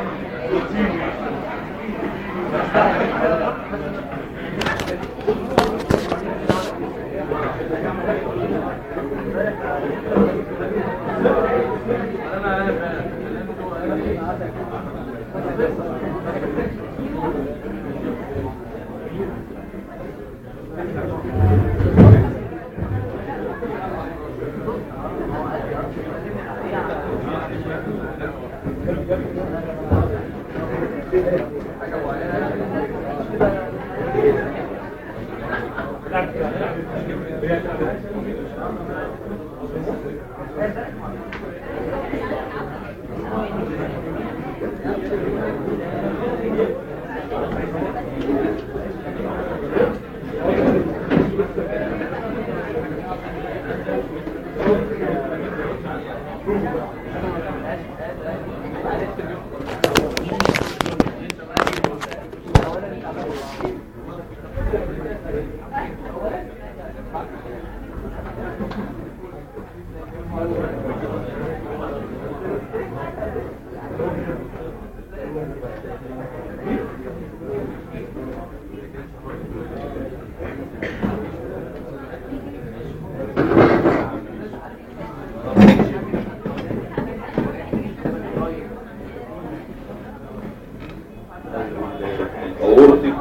الاورتيك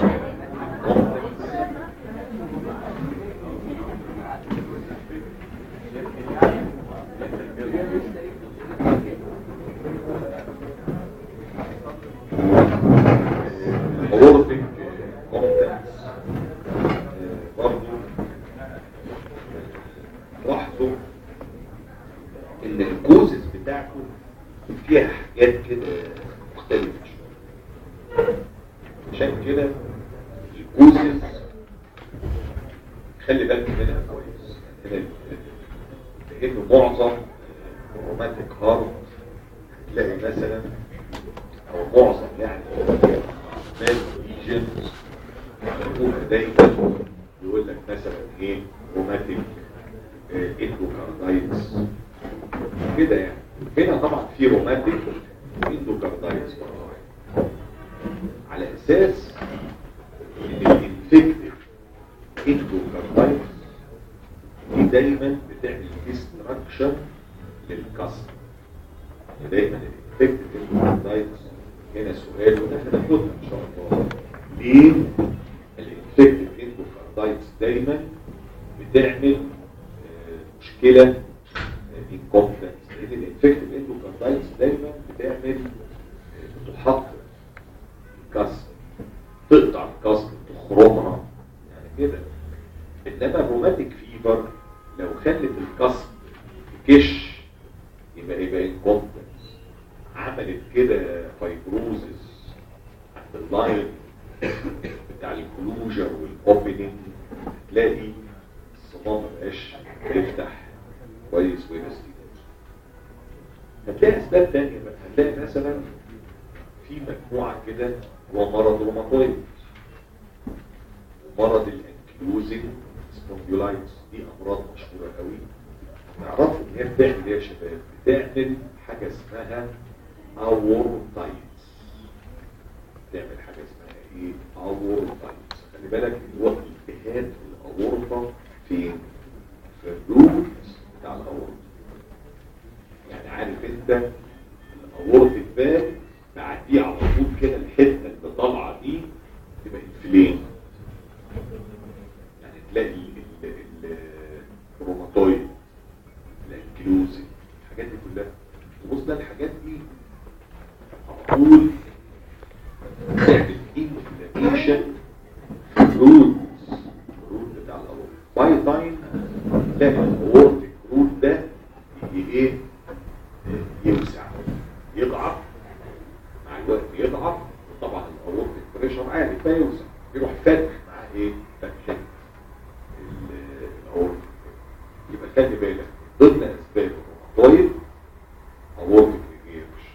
الاورتيك كومبلكس برضه لاحظوا ان الكوزز بتاعته فيها حاجات كده مختلفة شوية عشان كده الكوزز خلي بالك منها كويس هنا لانه معظم روماتيك هارت تلاقي مثلا او معظم يعني ناس ليجنز يقولها دايما يقول لك مثلا ايه روماتيك اندوكاردايتس كده يعني هنا طبعا في روماتيك اندوكاردايتس على اساس ان الانفكتيف اندوكاردايتس دي دايما بتعمل ديستراكشن للكسر دايما الانفكتيف اندوكاردايتس هنا سؤال وده هناخدها ان شاء الله ليه الانفكتيف اندوكاردايتس دايما بتعمل آه، مشكله انكومبتنس لان الانفكتيف اندوكاردايتس دايما بتعمل آه، بتحط الكسر تقطع الكسر تخرمها يعني كده انما الروماتيك فيبر لو خلت الكسر كش يبقى يبقى انكومبتنس عملت كده فايبروزس عند اللاين بتاع الكلوجر والاوبننج تلاقي الصمام مبقاش يفتح كويس وينستي هتلاقي اسباب تانية بقى هتلاقي مثلا في مجموعة كده هو مرض روماتويد مرض الانكلوزنج سبونديولايتس دي امراض مشهورة قوي نعرفوا ان هي بتعمل ايه يا شباب بتعمل حاجة اسمها اورتايتس بتعمل حاجة اسمها ايه اورتايتس خلي بالك ان هو التهاب الاورطة فين في الروت بتاع الاورطة يعني عارف انت الاورطة باب بعديه على طول كده الحته اللي طالعه دي تبقى انفلين يعني تلاقي ال- ال- الروماتويد الانكلوزي الحاجات دي كلها تبص ده الحاجات دي على طول تعمل انفلاميشن في الروت الروت بتاع الاورطه باي تايم تلاقي الاورتيك روت ده يجي ايه يوسع يضعف مع الوقت يضعف وطبعا الاورتيك بريشر عالي فيوسع يروح فاتح مع ايه فتحه ال- الاورتيك يبقى خلي بالك ضمن اسباب الروماتويد اورتيك ريجيرش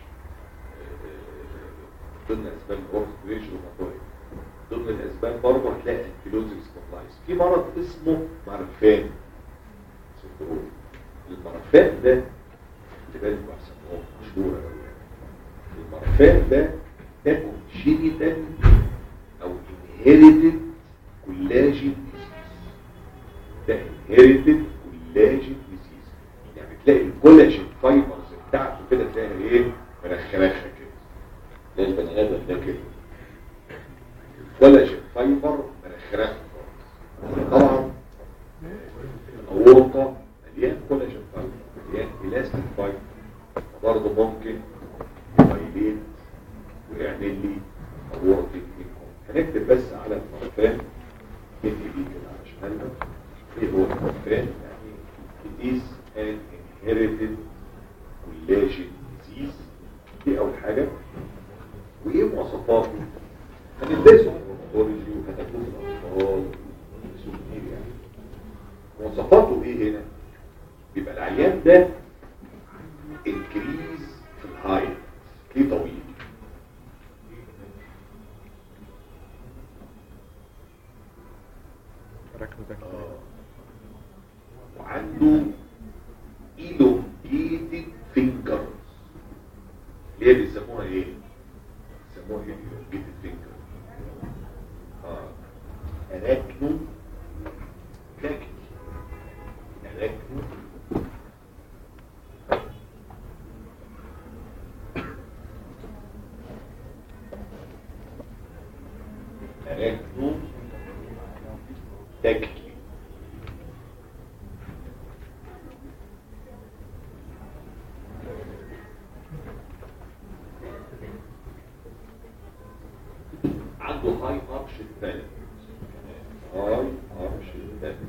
ضمن اسباب الاورتيك ريجيرش روماتويد ضمن الاسباب برضه هتلاقي انكيلوزيس سبوندلايتس في مرض اسمه مرفان سندروم المرفان ده خلي بالك احسن هو مشهور قوي المرفان البرفان ده ده كونجينيتال او انهيريتد كولاجين ده انهيريتد كولاجين ديزيز يعني تلاقي الكولاجين فايبرز بتاعته كده تلاقي ايه مرخرخه كده تلاقي البني ادم ده كده الكولاجين فايبر مرخرخه طبعا الاورطه مليان كولاجين فايبر مليان الاستيك فايبر برضه ممكن يبيليت ويعمل لي اورطه هنكتب بس على الفرفان ان بي كده على شمالنا ايه هو الفرفان يعني it is an inherited collagen disease دي اول حاجه وايه مواصفاته هندرسه في الهيماتولوجي وهتاخدوه في الاطفال وهندرسوه كتير يعني مواصفاته ايه هنا بيبقى العيان ده انكريز في الهايت ليه طويل آه. وعنده elongated fingers اللي هي بيسموها ايه؟ بيسموها ايه elongated fingers اه اراكنو تاكي اراكنو اراكنو تاكي عنده هاي ارش الثالث هاي ارش الثالث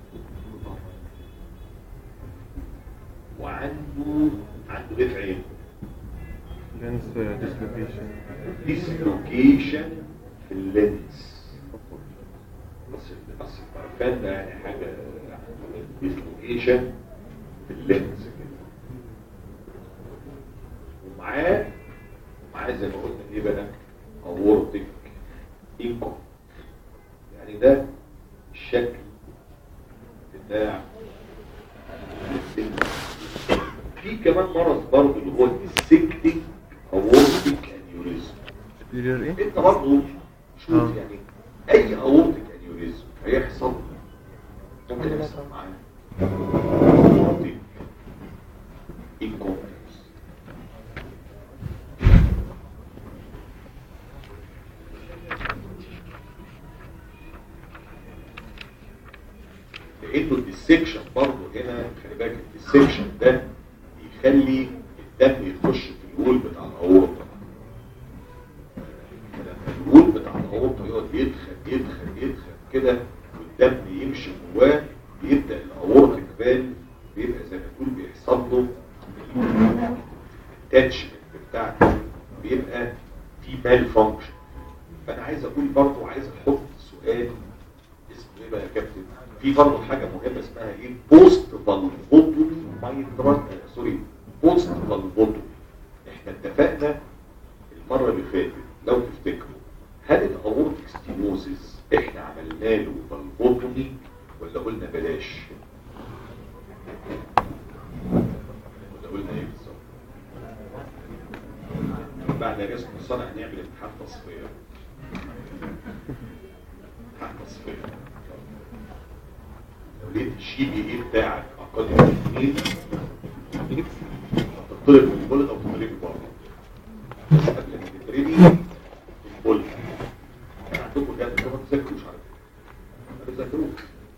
وعنده عنده ايه في عينه لينس ديسلوكيشن ديسلوكيشن في اللينس بس بس البرفان ده يعني حاجه ديسلوكيشن في اللينس كده ومعاه معاه زي ما قلنا ايه بقى اورتك انكم يعني ده الشكل بتاع في كمان مرض برضه اللي هو السكتنج اورتك انيوريزم سبيريور ايه؟ انت برضه شوف آه. يعني اي اورتك انيوريزم هيحصل ممكن يحصل معاه اورتك انكومبتنس لانه الديسكشن برضه هنا خلي بالك الديسكشن ده يخلي الدم يخش في الهول بتاع الاورطه لما الهول بتاع الاورطه يقعد يدخل يدخل يدخل كده والدم يمشي جواه بيبدا الاورتيك فالف بيبقى زي ما تقول بيحصل له الاتاتشمنت بتاعته بيبقى في مال فانكشن فانا عايز اقول برضه عايز احط سؤال اسمه ايه بقى يا كابتن في برضه حاجه مهمه اسمها ايه بوست فالفوتومي مايترال سوري بوست فالفوتومي احنا اتفقنا المره اللي فاتت لو تفتكروا هل الاورتيك ستينوزيس احنا عملنا له فالفوتومي ولا قلنا بلاش ولا قلنا ايه بالظبط بعد رسم الصنع نعمل امتحان تصفيه امتحان تصفيه لو لقيت الشي بي ايه بتاعك اقل من اثنين هتطلب من البولد او تطلب بره بس قبل ما تترمي البولد يعني عندكم جهاز انتوا ما تذاكروش على فكره ما بتذاكروش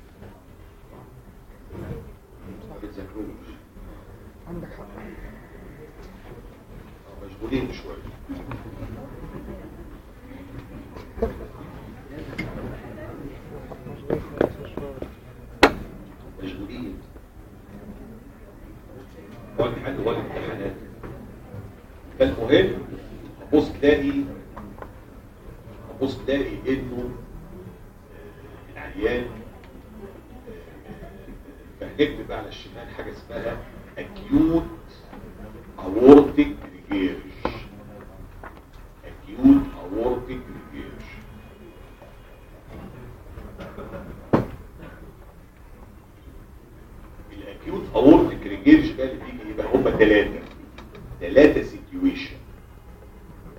ما بتذاكروش عندك حق آه، مشغولين شويه مشغولين هو الحل هو الامتحانات فالمهم هبص تلاقي هبص تلاقي انه آه، العيان آه، فهنكتب على الشمال حاجه اسمها acute aortic regurg acute aortic regurg الاكيوت اورتيك ريجيرج ده اللي بيجي يبقى هم ثلاثه ثلاثه سيتويشن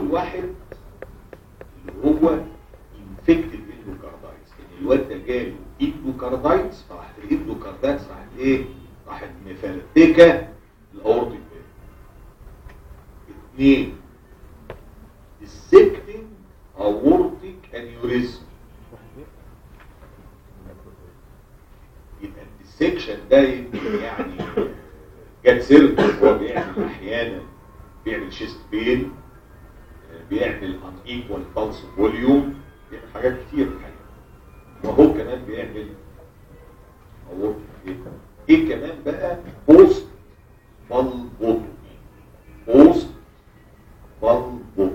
واحد اللي هو انفكتد اندوكاردايتس ان الواد ده جاله اندوكاردايتس فراحت الاندوكاردايتس راحت ايه؟ راحت مفرتكه الاورتيك اثنين السكتنج اورتيك انيوريزم يبقى السكشن ده يمكن يعني جت سيرته هو بيعمل احيانا بيعمل شيست بين بيعمل ان ايكوال بالس فوليوم بيعمل حاجات كتير الحقيقه وهو كمان بيعمل اورتيك ايه ايه كمان بقى بوست بالبوتومي بوست بالبوتومي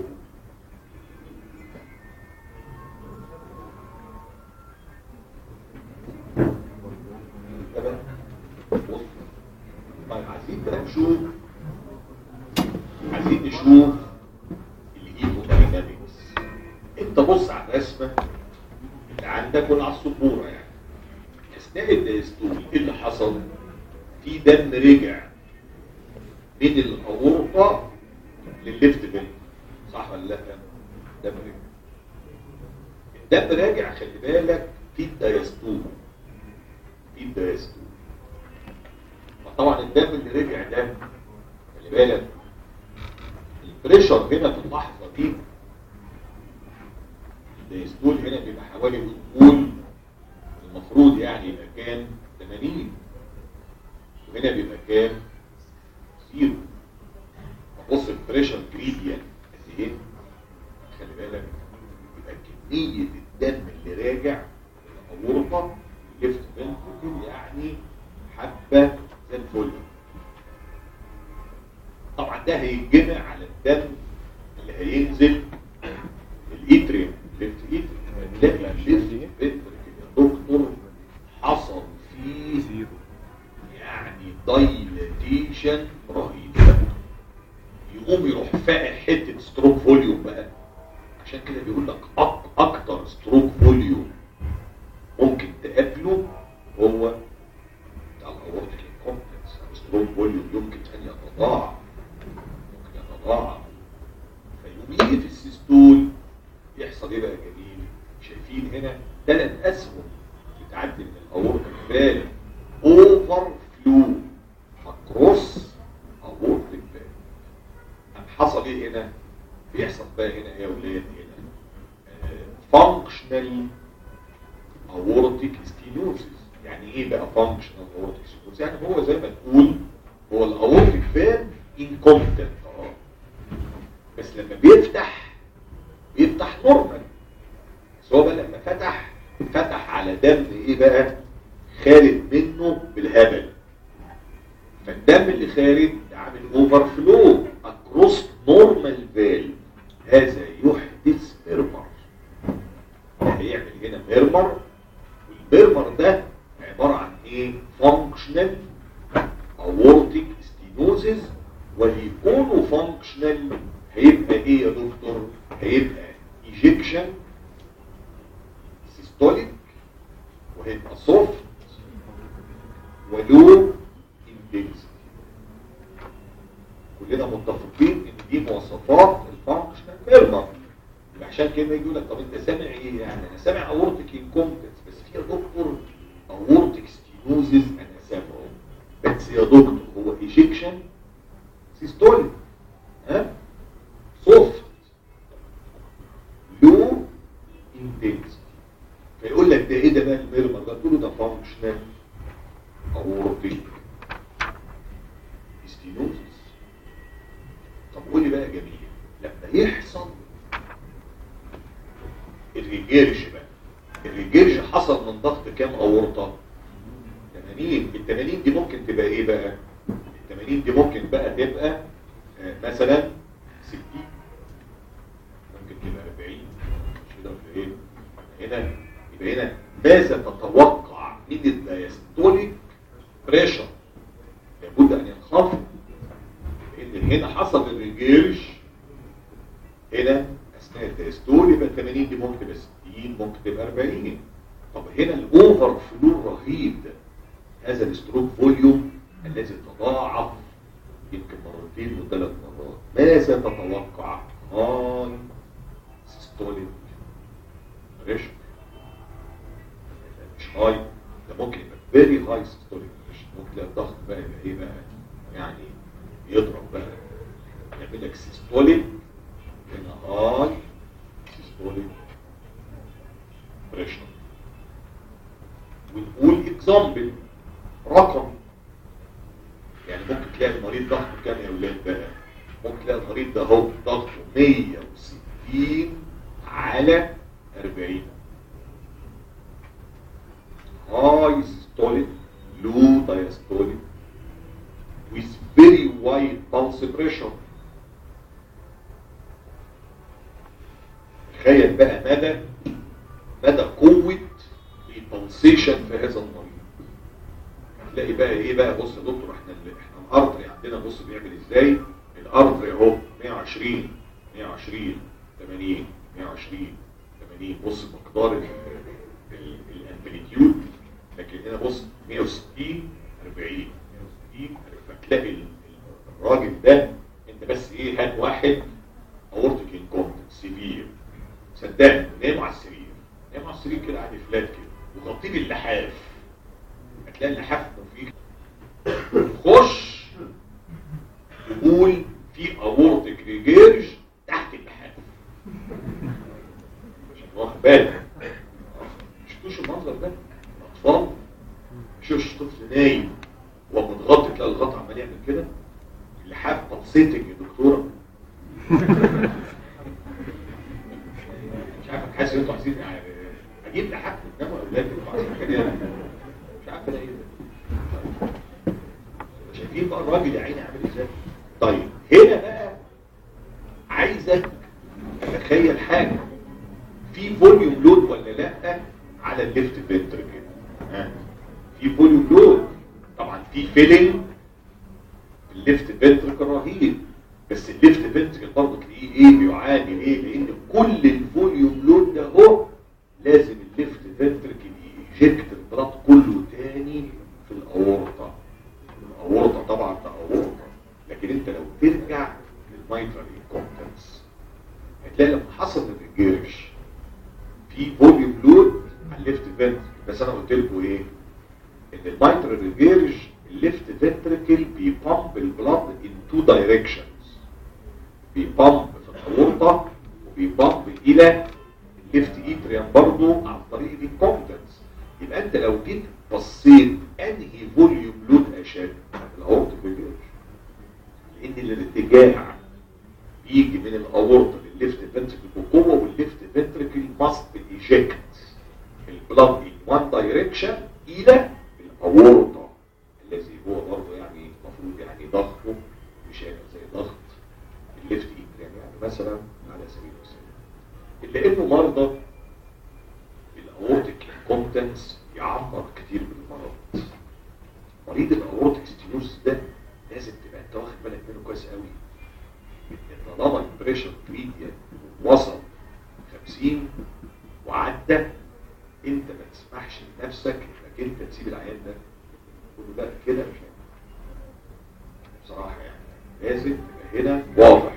تمام بص طيب عايزين بقى نشوف عايزين نشوف الهيموداينامكس انت بص على الرسمه اللي عندك ولا على السبوره يعني اثناء الدايستول ايه اللي حصل في دم رجع من الاورطه للليفت بين صح ولا لا دم رجع الدم راجع خلي بالك في الدايستول في الدايستول فطبعا الدم اللي رجع ده خلي بالك البريشر هنا في اللحظه دي الدايستول هنا بيبقى حوالي نقول المفروض يعني يبقى كام 80 وهنا بيبقى كام زيرو بص البريشر جريديان قد ايه خلي بالك يبقى كميه الدم اللي راجع الاورطه ليفت فنتركل يعني حبه زي الفل طبعا ده هيتجمع على الدم اللي هينزل الايتريوم ليفت ايتريوم هنلاقي الليفت فنتركل يا دكتور حصل فيه زيرو يعني دايلاتيشن رهيب يقوم يروح فاقع حته ستروك فوليوم بقى عشان كده بيقول لك أك اكتر ستروك فوليوم ممكن تقابله هو بتاع الاورتيك كومبلكس ستروك فوليوم يمكن ان يتضاعف ممكن يتضاعف فيقوم يجي في السيستول يحصل ايه بقى جميل شايفين هنا ثلاث اسهم بتعدي من الاورتيك فالف اوفر فلو اكروس اورتيك فالف قام حصل ايه هنا بيحصل بقى هنا ايه يا ولاد هنا فانكشنال اورتيك ستينوزيس يعني ايه بقى فانكشنال اورتيك ستينوزيس يعني هو زي ما تقول هو الاورتيك فالف انكومبتنت اه بس لما بيفتح بيفتح نورمال بس هو بقى لما فتح فتح على دم ايه بقى خارج منه بالهبل فالدم اللي خارج ده عامل اوفر فلو اكروس نورمال فالف هذا يحدث ميرمر هيعمل هنا ميرمر والميرمر ده عبارة عن ايه فانكشنال اورتيك ستينوزيس واليكونو فانكشنال هيبقى ايه يا دكتور هيبقى ايجيكشن سيستوليك وهيبقى سوفت ولو انتنسيتي كلنا متفقين ان دي مواصفات الفانكشنال ميرمر يبقى عشان كده يجي يقول لك طب انت سامع ايه يعني انا سامع اورتيك انكومبتنس بس في يا دكتور اورتيك ستينوزيس انا سامعه بس يا دكتور هو ايجيكشن سيستوليك ها سوفت لو انتنسيتي فيقول لك ده ايه ده بقى الميرمر ده تقول له ده فانكشنال اورتيك ستينوزيس طب قول لي بقى جميل لما يحصل الريجيرش بقى الريجيرش حصل من ضغط كام اورطه 80 ال 80 دي ممكن تبقى ايه بقى ال 80 دي ممكن بقى تبقى آه، مثلا 60 ممكن تبقى 40 مش كده ولا ايه هنا يبقى هنا ماذا تتوقع من الدايستوليك بريشر لابد ان ينخفض لان هنا حصل الريجيرش هنا اثناء الدايستول يبقى 80 دي ممكن تبقى 60 ممكن تبقى 40 طب هنا الاوفر فلو الرهيب ده هذا الستروك فوليوم الذي تضاعف يمكن مرتين وثلاث مرات ماذا تتوقع هاي سيستوليك بريشر مش هاي ده ممكن يبقى فيري هاي سيستوليك بريشر ممكن تلاقي الضغط بقى يبقى ايه بقى يعني يضرب بقى يعمل لك سيستوليك هنا هاي سيستوليك بريشر ونقول اكزامبل رقم يعني ممكن تلاقي المريض ضغطه كام يا ولاد بقى ممكن تلاقي المريض ده هو ضغطه 160 على 40 هاي systolic low diastolic with very wide pulse pressure تخيل بقى مدى مدى قوة البلسيشن في هذا المريض هتلاقي بقى ايه بقى بص يا دكتور احنا اللي احنا الارتري عندنا بص بيعمل ازاي الارتري اهو 120 120 80 120 80 بص مقدار ال- ال- الامبليتيود لكن هنا بص 160 40 160 فتلاقي ال- الراجل ده انت بس ايه هات واحد اورتيك انكومبتنت سيفير صدقني نام على السرير نام على السرير كده عادي فلات كده وغطيه باللحاف هتلاقي اللحاف فيه خش يقول في اورتيك ريجيرج تحت اللحاف عشان واخد بالك شفتوش المنظر ده الاطفال شوش طفل نايم ومتغطي تلاقي الغطا عمال يعمل كده اللحاف بلسيتنج يا دكتوره مش عارف حاسس ان انتوا عايزين يعني اجيب لحاف تناموا اولاد انتوا عايزين كده مش عارف ده ايه ده شايفين بقى الراجل يا عيني عامل ازاي طيب هنا بقى عايزك اتخيل حاجه في فوليوم لود ولا لا على الليفت فنتر كده ها في فوليوم لود طبعا في فيلينج الليفت فنتركل رهيب بس الليفت فنتركل برضه تلاقيه ايه بيعاني ليه لان كل الفوليوم لود ده هو لازم الليفت فنتركل يجكت البلاط كله تاني في الاورطه الاورطه طبعا ده اورطه لكن انت لو ترجع للمايترال انكومبتنس هتلاقي لما حصل الجيرش في فوليوم لود على الليفت فنتركل بس انا قلت لكم ايه ان المايترال ريجيرج الليفت فنتركل بيبامب البلاد ان تو دايركشنز بيبامب في الاورطه وبيبامب الى الليفت ايتريم برضه عن طريق الانكومبتنس يبقى انت لو جيت بصيت انهي فوليوم لود اشد الاورطه ريجيرج لان الارتجاع بيجي من الاورطه للليفت فنتركل بقوه والليفت فنتركل ماست ايجكت البلاد ان وان دايركشن الى الاورطه الذي هو برضه يعني المفروض يعني ضغطه مش هيبقى زي ضغط الليفت ايد يعني مثلا على سبيل المثال الا انه مرضى الاورتيك انكومبتنس يعمر كتير بالمرض مريض الاورتيك ستينوس ده لازم تبقى انت واخد بالك منه كويس قوي ان طالما البريشر جريدينت وصل 50 وعدى انت ما تسمحش لنفسك انك انت تسيب العيان ده تقول له لا كده مش هينفع. بصراحه يعني لازم تبقى هنا واضح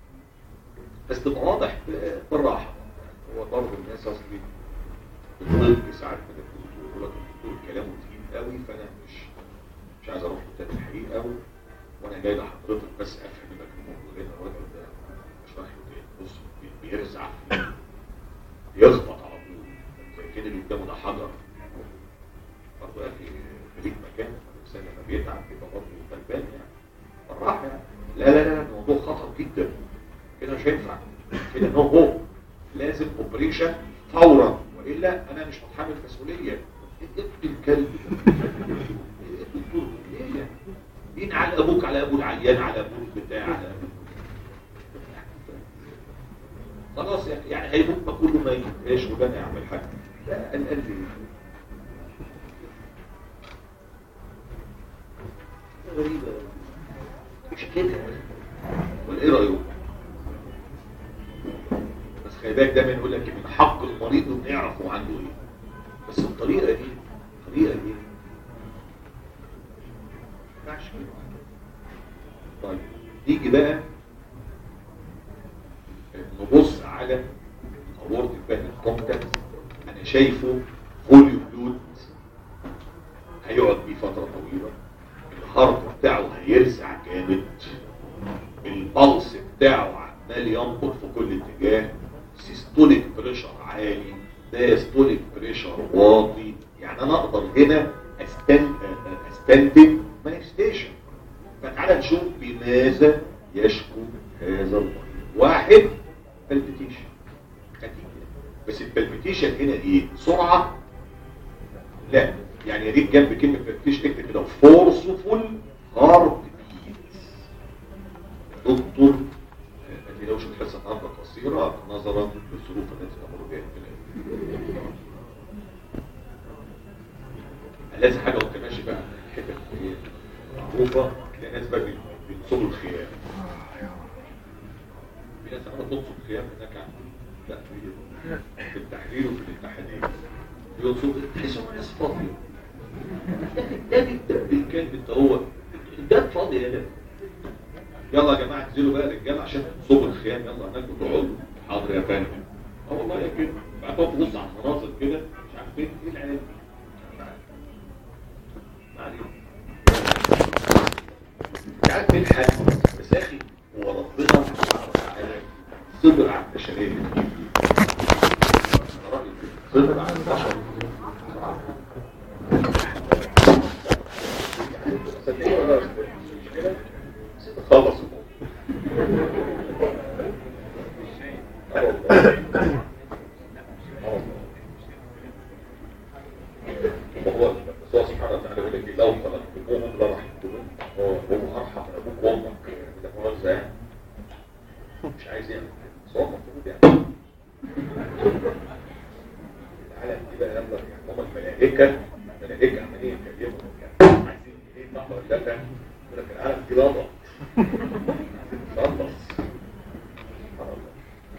بس تبقى واضح ب- بالراحه هو برضه الناس اصلي بتضل ساعات من الدكتور يقول لك الدكتور كلامه تقيل قوي فانا مش مش عايز اروح له تاني الحقيقه قوي وانا جاي لحضرتك بس افهم لك الموضوع لان الراجل ده اشرح له تاني بص بي- بيرزع فيه يخبط على طول زي كده اللي قدامه ده حجر برضه يا اخي خليك مكان الانسان لما بيتعب بيبقى برضه غلبان يعني بالراحه يعني لا لا لا الموضوع خطر جدا كده مش هينفع كده نو هو لازم اوبريشن فورا والا انا مش متحمل مسؤوليه ابن الكلب ايه مين على ابوك على ابو العيان على ابوك بتاع على ابوك خلاص يعني يعني هيموت ما كله ميت ايش وده يعمل حاجه لا القلب غريبه مش كده ولا ايه رايكم بس خلي بالك دايما يقول لك من حق المريض انه يعرف هو عنده ايه بس الطريقه دي الطريقه دي ما ينفعش كده طيب نيجي بقى آه، نبص على اورتيك بان كومبتنس انا شايفه فوليوم لود هيقعد بيه فتره طويله الهارت بتاعه هيرزع جامد البلس بتاعه عمال ينبض في كل اتجاه سيستوليك بريشر عالي دايستوليك بريشر واطي يعني انا اقدر هنا استن استنتج مانيفستيشن فتعالى نشوف بماذا يشكو هذا المريض واحد بالبيتيشن بس البالبيتيشن هنا ايه سرعه لا يعني يا ريت جنب كلمه بالبيتيشن اكتب كده فورسفول هارت بيتس دكتور ما تلاقوش الحصه النهارده قصيره نظرا للظروف التي تمر بها البلاد لازم حاجه وانت ماشي بقى الحته اللي معروفه تلاقي ناس بقى بينصبوا الخيام في ناس عماله تنصب خيام هناك عند لا في- في التحرير وفي الاتحاديه بينصبوا تحس ان ناس فاضيه ده الدب كان انت هو ده فاضي يا ده يلا يا جماعه انزلوا بقى رجاله عشان تنصبوا الخيام يلا هناك وتقعدوا حاضر يا فندم اه والله يا كده بعدين تبص على المناظر كده مش عارفين ايه العيال دي مش عارف. ما علينا. مش عارف ايه الحل بس يا اخي هو ربنا سبحانه وتعالى صبر على البشريه اللي فيه أنا رأيي كده. صبر على البشر صدقني والله مش كده خلص الموضوع آه والله. آه والله. وهو بس هو سبحانه وتعالى يقول لك لو خلقتموهم لرحمتموهم هو هو ارحم من ابوك وامك ده مؤاخذه يعني مش عايز يعمل كده بس هو المفروض يعني تعالى دي بقى يلا يعني هم الملائكه الملائكه عمالين يتكلموا يعني عايزين ايه صح ولا لا يقول لك العالم دي لضع خلص سبحان الله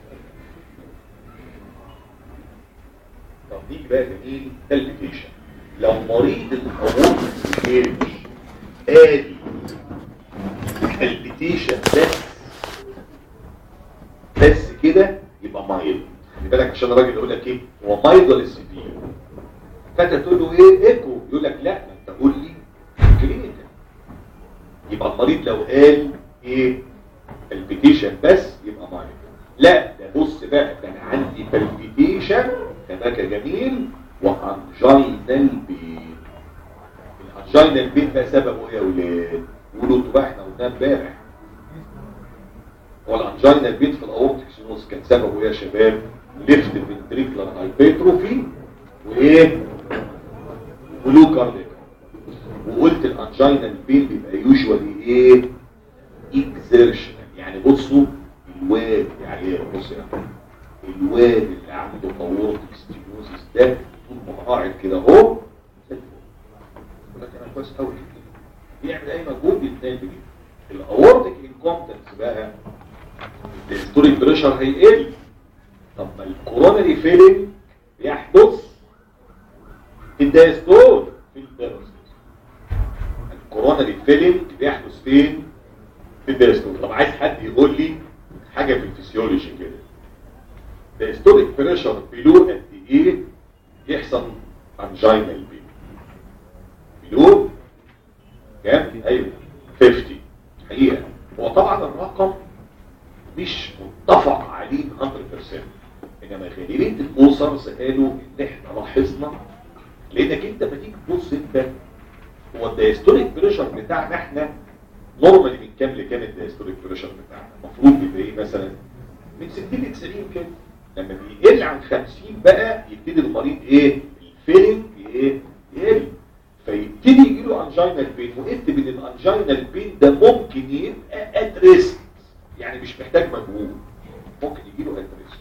طب نيجي بقى جميل البيتيشن لو مريض الأمور الجيش آدي البيتيشن بس بس كده يبقى مايل خلي بالك عشان الراجل يقول لك ايه هو مايل ولا سيفير فانت تقول له ايه ايكو يقول لك لا ما انت قول لي كلينيكال يبقى المريض لو قال ايه البيتيشن بس يبقى مايل لا ده بص بقى ده انا عندي بالبيتيشن كذاك جميل وانجينال بين الانجينال بين بقى سببه ايه يا ولاد قولوا انتوا بقى احنا قلنا امبارح هو الانجينال بين في الاورتيك سينوس كان سببه ايه يا شباب ليفت فنتريكولار هايبرتروفي وايه ولو كارديك وقلت الانجينال بين بيبقى يوجوالي ايه اكزيرشن يعني بصوا الواد يعني بص يا أخي. الواد اللي عنده اورتيك ستينوزيس ده طول ما هو قاعد كده اهو زي الفل. يقول لك انا كويس قوي بيعمل اي مجهود بيتنام بيه الاورتيك انكومبتنس بقى الهيستوريك بريشر هيقل طب ما الكورونري فيلينج بيحدث في الدايستول في الدايستول الكورونري فيلينج بيحدث فين في الدايستول طب عايز حد يقول لي حاجه في الفسيولوجي كده الهيستوريك بريشر بيلو قد ايه يحصل انجينال بين بيلو كام ايوه 50 حقيقه هو طبعا الرقم مش متفق عليه 100% انما غالبيه الاسرز قالوا ان احنا لاحظنا لانك انت ما تيجي تبص انت هو الدايستوليك بريشر بتاعنا احنا نورمالي من كام لكام الدايستوليك بريشر بتاعنا المفروض يبقى ايه مثلا من 60 ل 90 كده لما بيقل عن 50 بقى يبتدي المريض ايه الفيلنج ايه يقل فيبتدي يجي له انجينال بين واكتب ان الانجينال بين ده ممكن يبقى ادريست يعني مش محتاج مجهود ممكن يجي له ادريست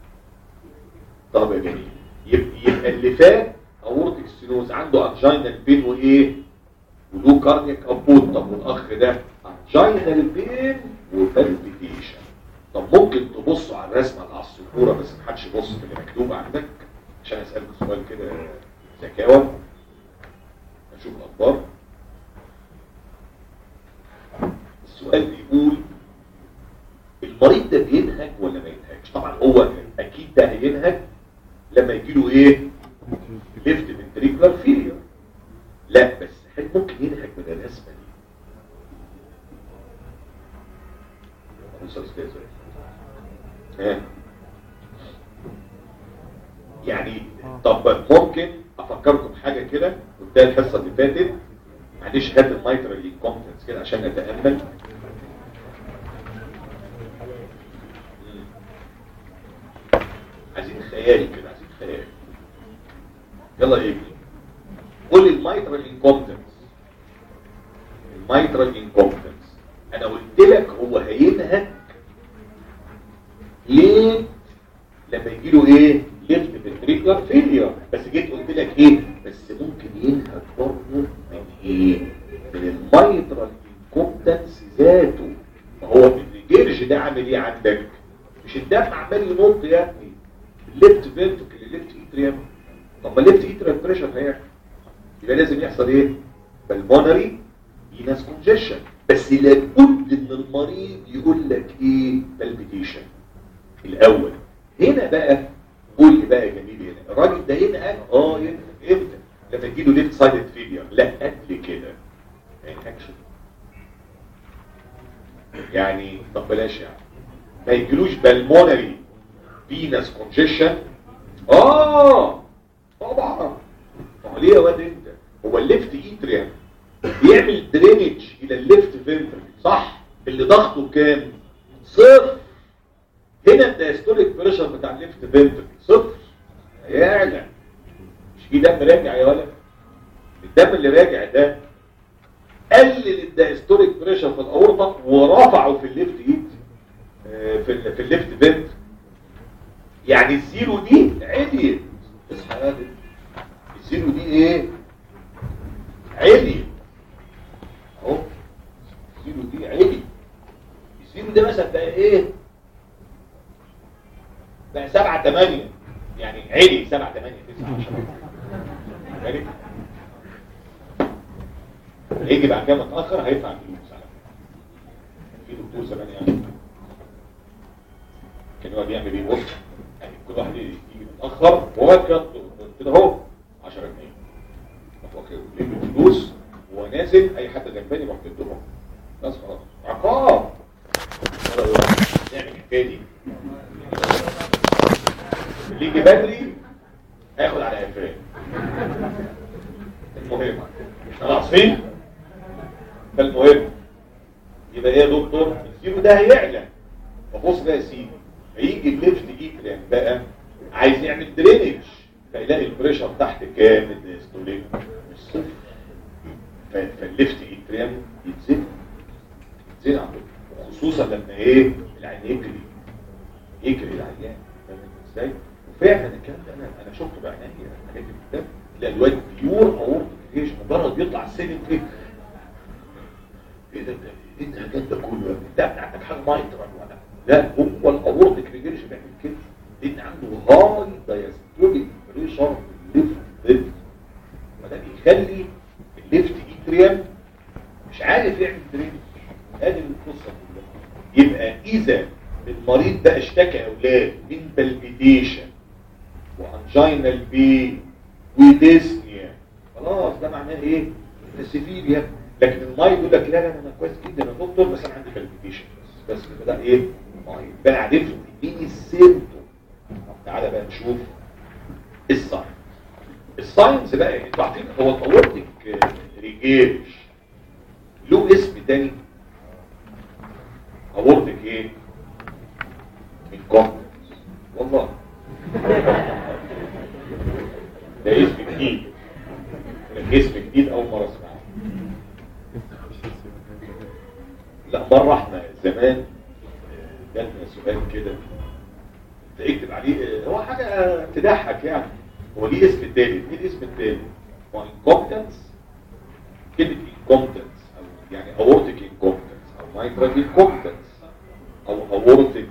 طب يا جميل يبقى, يبقى اللي فات اورتيك ستينوز عنده انجينال بين وايه ولو كارنيك ابوت طب والاخ ده انجينال بين وبالبيتيشن طب ممكن تبصوا على الرسمه اللي على السبوره بس ما حدش يبص في اللي مكتوب عندك عشان اسالك سؤال كده ذكاوه نشوف الاخبار السؤال بيقول المريض ده بينهج ولا ما ينهجش هو اكيد ده هينهج لما يجي له ايه ليفت فنتريكولار فيلير لا بس هل ممكن ينهج من الرسمه دي أوصل إزاي إزاي؟ ها يعني طب ممكن افكركم حاجه كده قلتها الحصه اللي فاتت معلش هات المايترال انكومبتنس كده عشان نتامل عايزين خيالي كده عايزين خيالي يلا ايه قول لي المايترال انكومبتنس المايترال انكومبتنس انا قلت لك هو هينهك ليه لما يجي له ايه ليفت فنتريكولار فيلير بس جيت قلت لك ايه بس ممكن ينهك برضه من ايه من المايترال انكومبتنس ذاته ما هو الجيرج ده عامل ايه عندك مش الدم عمال ينط يا ابني الليفت فينتركل الليفت اتريم طب ما الليفت اتريم بريشر هيعمل يبقى لازم يحصل ايه بالمونري فينس كونجيشن بس لابد ان المريض يقول لك ايه بالبيتيشن الاول هنا بقى قول لي بقى يا جميل هنا الراجل ده ينهج اه ينهج امتى لما تجيله ليفت سايد فيلير لا قبل كده ما ينهجش يعني طب بلاش يعني ما يجيلوش بالمونري فينس كونجيشن اه طبعا طب ليه يا واد انت هو الليفت ايتريم بيعمل درينج الى الليفت فينترل صح اللي ضغطه كام صفر هنا الدايستوليك بريشر بتاع الليفت فينترل صفر هيعلى مش في دم راجع يا ولد الدم اللي راجع ده قلل الدايستوليك بريشر في الاورطه ورفعه في الليفت ايد آه، في ال- في الليفت فينترل يعني الزيرو دي عليت اصحى يا دي. الزيرو دي ايه عليت اهو الزيرو دي عليت الزيرو ده مثلا بقى ايه بقى سبعة تمانية يعني علي سبعة تمانية تسعة عشرة بالك؟ هيجي بعد كده متأخر هيدفع فلوس على فكرة. في دكتور زمان يعني كان يقعد يعمل ايه بص يعني كل واحد يجي متأخر وهو كده كده اهو 10 جنيه هو كده يجيب الفلوس وهو نازل اي حد غلبان يروح يديهم بس خلاص عقاب نعمل الحكايه دي اللي يجي بدري هياخد على قفاه المهم احنا ناقصين فالمهم يبقى ايه يا دكتور الزيرو ده هيعلى فبص بقى يا سيدي هيجي الليفت ايتريم بقى عايز يعمل درينج فيلاقي البريشر تحت كام الديستوليك مش صفر ف- فالليفت ايتريم يتزن يتزن عنده خصوصا لما ايه العين يجري يجري العيان فاهم ازاي وفعلا الكلام ده انا انا شفته بعيني الحاجات دي في الكتاب تلاقي الواد بيور اورتيك ريش مجرد يطلع السلم كده ايه ده ده ايه الحاجات ده كله ده بتاعتك حاجه مايترال ولا لا هو الاورتيك ريجريش بيعمل كده لان عنده هاي دايستوليك بريشر ليفت ليفت فده بيخلي الليفت ايتريم مش عارف يعمل درينج ادي القصه كلها يبقى اذا المريض ده اشتكى اولاد من بالبيتيشن وانجينال بين وديسنيا خلاص ده معناه ايه سيفيريا لكن المريض يقول لك لا لا انا كويس جدا يا دكتور بس انا عندي بالبيتيشن بس بس كده ده ايه مريض بقى عرفت مين السيمتوم طب تعالى بقى نشوف الساينس الساينس بقى انتوا عارفين هو الاورتيك ريجيرج له اسم تاني اورتك ايه الكومبلكس والله ده اسم جديد ده اسم جديد اول مره اسمعه لا مره احنا زمان آه، جاتنا سؤال كده اكتب عليه آه، هو حاجه تضحك يعني هو ليه اسم تاني ايه الاسم التاني هو انكومبتنس كلمه انكومبتنس او يعني اورتك انكومبتنس او مايترال انكومبتنس او اورتك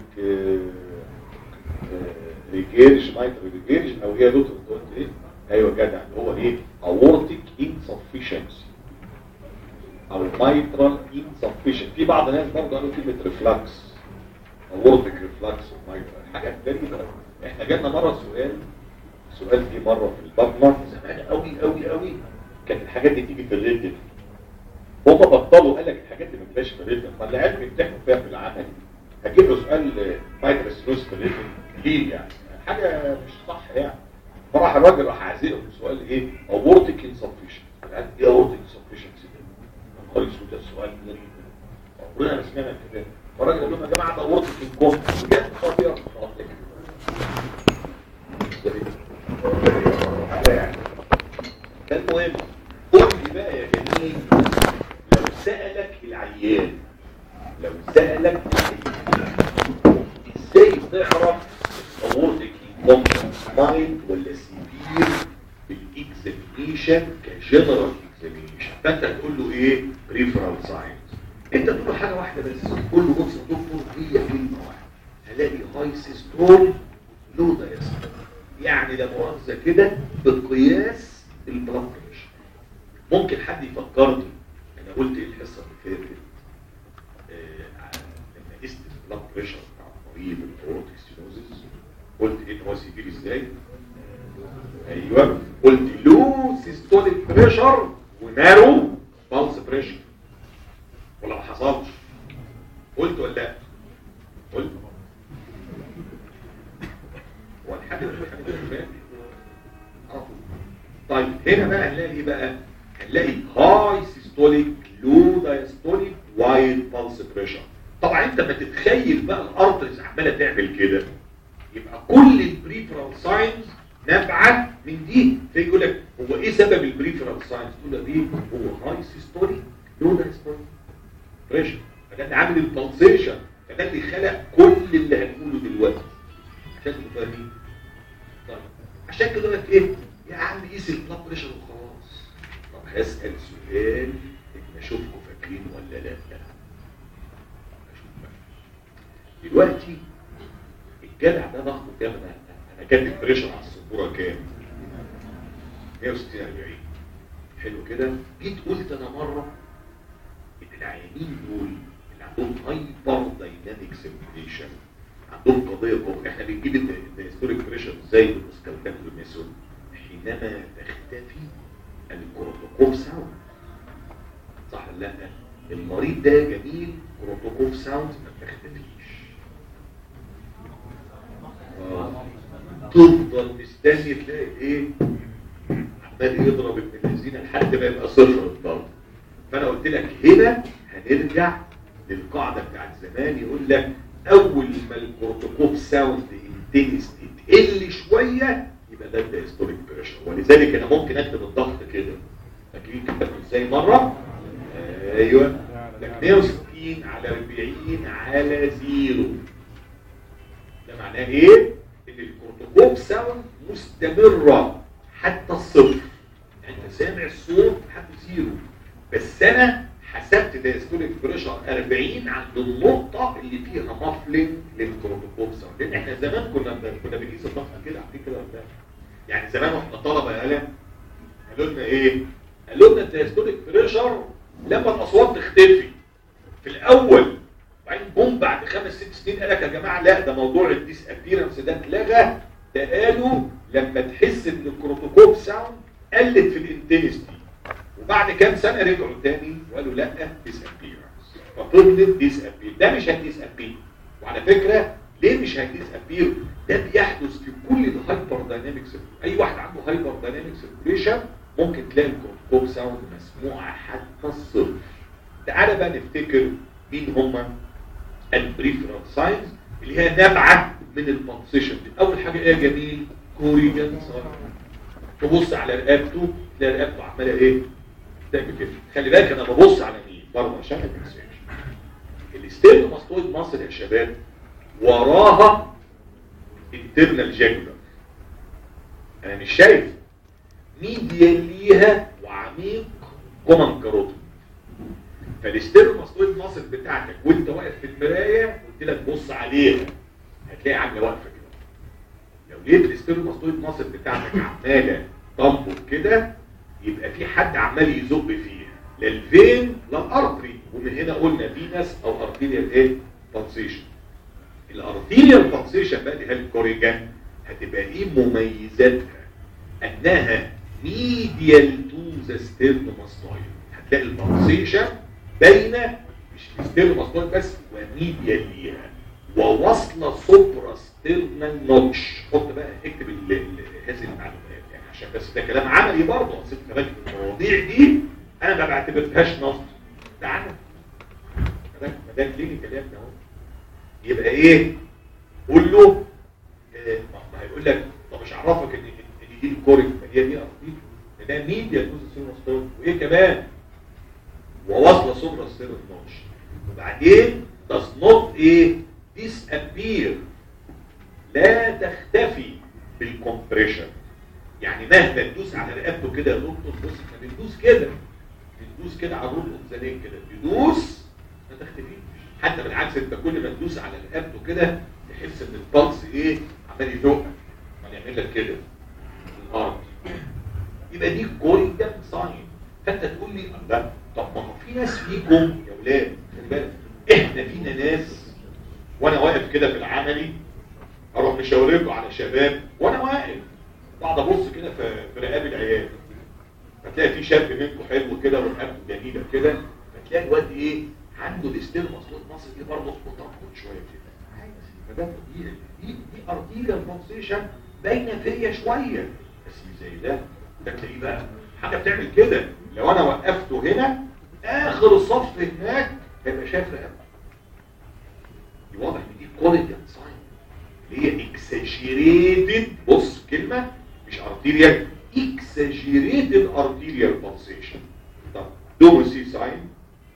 ريجيرج مايترال ريجيرج او ايه يا دكتور انت قلت ايه ايوه جدع اللي هو ايه اورتك انسفشنسي او مايترال انسفشن في بعض الناس برضه قالوا كلمه ريفلكس اورتك ريفلكس ومايترال حاجات غريبه احنا جالنا مره سؤال سؤال جه مره في البطنه زمان قوي قوي قوي كانت الحاجات دي تيجي في الريتم هم بطلوا قال لك الحاجات اللي ما بتبقاش في الريتم ما العيال بيمتحنوا فيها في العمل هجيب له سؤال مايكروسينوس في الريتم ليه يعني حاجه مش صح يعني فراح الراجل راح عازقهم سؤال ايه اورتيك انسفشن قال ايه اورتيك انسفشن ده ده السؤال غريب عمرنا ما سمعنا كده فالراجل قال لهم يا جماعه ده اورتيك انكم بجد خطير المهم قول لي بقى يا جميل لو سألك العيان لو سألك ازاي تعرف اورتك مايند ولا سيفير بالاكزامينيشن كجنرال اكزامينيشن فانت هتقول له ايه بريفرال ساينز انت تقول له حاجه واحده بس قول له بص يا دكتور هي كلمه واحده هلاقي هاي سيستول لو دايستول يعني ده مؤاخذه كده بقياس البلاد بريشر ممكن حد يفكرني انا قلت ايه الحصه اللي فاتت آه لما قست البلاد بريشر بتاع المريض الاورتيك ستينوزيس قلت ايه هو سيفير ازاي ايوه قلت لو سيستوليك بريشر ونارو بالس بريشر ولا ما حصلش قلت ولا لا قلت هو الحاجه اللي طيب هنا بقى هنلاقي ايه بقى هنلاقي هاي سيستوليك لو دايستوليك وايد بالس بريشر طبعا انت ما تتخيل بقى الارترز عماله تعمل كده يبقى كل البريفرال ساينز نابعه من دي فيقول لك هو ايه سبب البريفرال ساينز تقول لك ايه هو هاي سيستوليك لو دايستوليك بريشر فده اللي عامل البلسيشن فده اللي خلق كل اللي هنقوله دلوقتي عشان تبقى فاهمين طيب عشان كده لك ايه يا عم قيس البلاد بريشر وخلاص طب هسال سؤال ان اشوفكم فاكرين ولا لا دلوقتي الجدع ده ضغطه كام انا انا كاتب بريشر على السبوره كام 160 40 حلو كده جيت قلت انا مره ان العيانين دول اللي عندهم هايبر دايناميك سيركيليشن عندهم قضيه كوم احنا بنجيب الهيستوريك بريشر ازاي بالاسكالتات والميسون حينما تختفي الكروتوكوف ساوند صح ولا لا المريض ده جميل كروتوكوف ساوند ما بتختفيش آه. تفضل مستني تلاقي ايه عمال يضرب ابن الذين لحد ما يبقى صفر الضغط فانا قلت لك هنا هنرجع للقاعده بتاعت زمان يقول لك اول ما الكورتيكوف ساوند انتنستي تقل شويه يبقى ده الدايستوليك بريشر ولذلك انا ممكن اكتب الضغط كده فاكرين كتبت ازاي مره ايوه 160 على 40 على زيرو ده معناه ايه ان الكورتيكوف ساوند مستمره حتى الصفر يعني انت سامع الصوت لحد زيرو بس انا حسبت دايستوليك بريشر 40 عند النقطه اللي فيها مفلنج للكروتوكوب ساوند لان احنا زمان كنا كنا بنقيس الضغط كده عارفين كده ولا يعني زمان واحنا طلبه يا قلم قالوا لنا ايه قالوا لنا الدايستوليك بريشر لما الاصوات تختفي في الاول وبعدين بوم بعد خمس ست سنين قال لك يا جماعه لا ده موضوع الديس ابيرنس ده اتلغى ده قالوا لما تحس ان الكروتوكوب ساوند قلت في الانتنستي وبعد كام سنه رجعوا تاني وقالوا لا ديس ابيرنس ففضلت ديس ابير ده مش هديس ابير وعلى فكره ليه مش هديس ابير ده بيحدث في كل الهايبر دايناميك اي واحد عنده هايبر دايناميك سيركيوليشن ممكن تلاقي الكروتوكوب ساوند مسموعه حتى الصفر تعالى بقى نفتكر مين هم البريفرال ساينز اللي هي نابعه من البلسيشن اول حاجه ايه يا جميل كوريجان تبص على رقبته تلاقي رقبته عماله ايه تعمل كده خلي بالك انا ببص على مين برضه عشان ما تنساش الستيرن ماستويد مصر يا شباب وراها انترنال جاكولار انا مش شايف ميديال ليها وعميق كومن كاروتيد فالستيرماستويد ماسل بتاعتك وانت واقف في المرايه قلت لك بص عليها هتلاقي عامله واقفه كده لو لقيت الستيرماستويد ماسل بتاعتك عماله تنبض كده يبقى في حد عمال يزق فيها لا الفين لا الارتري ومن هنا قلنا فينس او ارتيريال ايه بلسيشن الارتيريال بالسيشن بقى اللي هي الكوريجان هتبقى ايه مميزاتها انها ميديال تو ذا ستيرنوماستويد هتلاقي البالسيشن باينه مش في ستيرنوماستويد بس وميديال ليها وواصله سوبرا ستيرنال نوتش حط بقى اكتب ال- ال- هذه المعلومات يعني عشان بس ده كلام عملي برضه اصل كمان المواضيع دي انا ما بعتبرهاش نص ده عمل ما ده كلينيكال يا ابني اهو يبقى ايه قول له آه، ما هيقول لك طب مش عرفك ان ان دي الكوريك ما هي دي ارضيه ده ميديا جزء السيروستون وايه كمان وواصله سوبرا السيروستونش وبعدين does not ايه disappear لا تختفي بالكمبريشن يعني مهما تدوس على رقبته كده يا دكتور بص احنا بندوس كده بندوس كده على الرول الاوكسالين كده تدوس ما تختفيش حتى بالعكس انت كل ما تدوس على رقبته كده تحس ان البلس ايه عمال يدق عمال يعمل لك كده في الارض يبقى دي كوريجان ساين فانت تقول لي لا طب ما هو في ناس فيكم يا ولاد خلي بالك احنا فينا ناس وانا واقف كده في العملي اروح مشاور لكم على شباب وانا واقف بقعد ابص كده في في رقاب العيال هتلاقي في شاب منكم حلو كده ورقبته جميله كده فتلاقي الواد ايه عنده الاستيل مصلوط مصر دي برضه مطرقط شويه كده عادي فده طبيعي دي دي ارتيريال بلسيشن باينه فيا شويه بس مش زي ده ده تلاقيه بقى حاجه بتعمل كده لو انا وقفته هنا اخر الصف هناك هيبقى شايف رقبته دي واضح ان دي كوريجان ساين اللي هي اكساجيريتد بص كلمه مش ارتيريال اكساجيريتد ارتيريال بالسيشن طب دومسي ساين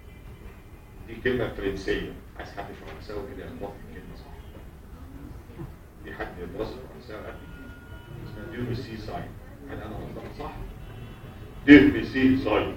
دي كلمه فرنسيه عايز حد فرنساوي كده يخبط لي كلمه صح دي حد دراسه فرنساوي قد اسمها دومسي ساين هل انا غلطان صح؟ دومسي ساين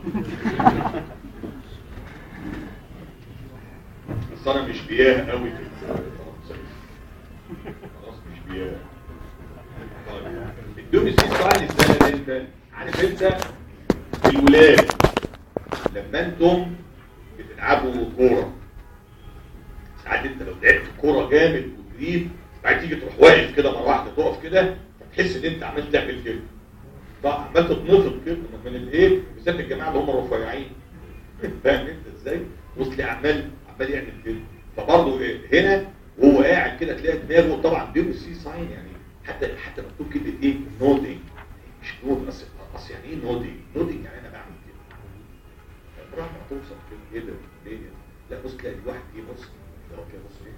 بس انا مش بياه قوي في الفرنسي خلاص مش بياه طيب الدومسي ساين السنه دي انت عارف انت الولاد لما انتم بتلعبوا كوره ساعات انت لو لعبت كوره جامد وجريت بعد تيجي تروح واقف كده مره واحده تقف كده فتحس ان انت عمال تعمل كده بقى عمال تتنفض كده من الايه بالذات الجماعه اللي هم الرفيعين فاهم انت ازاي وتلاقي عمال عمال يعمل كده فبرضه إيه؟ هنا وهو قاعد كده تلاقي دماغه طبعا دي سي ساين يعني حتى حتى مكتوب كلمه ايه نودنج مش نود اصل اصل يعني ايه نودنج نودنج يعني انا بعمل كده راح توصل كده ايه ده ليه لا بص تلاقي الواحد ايه بص ده هو كده بص ايه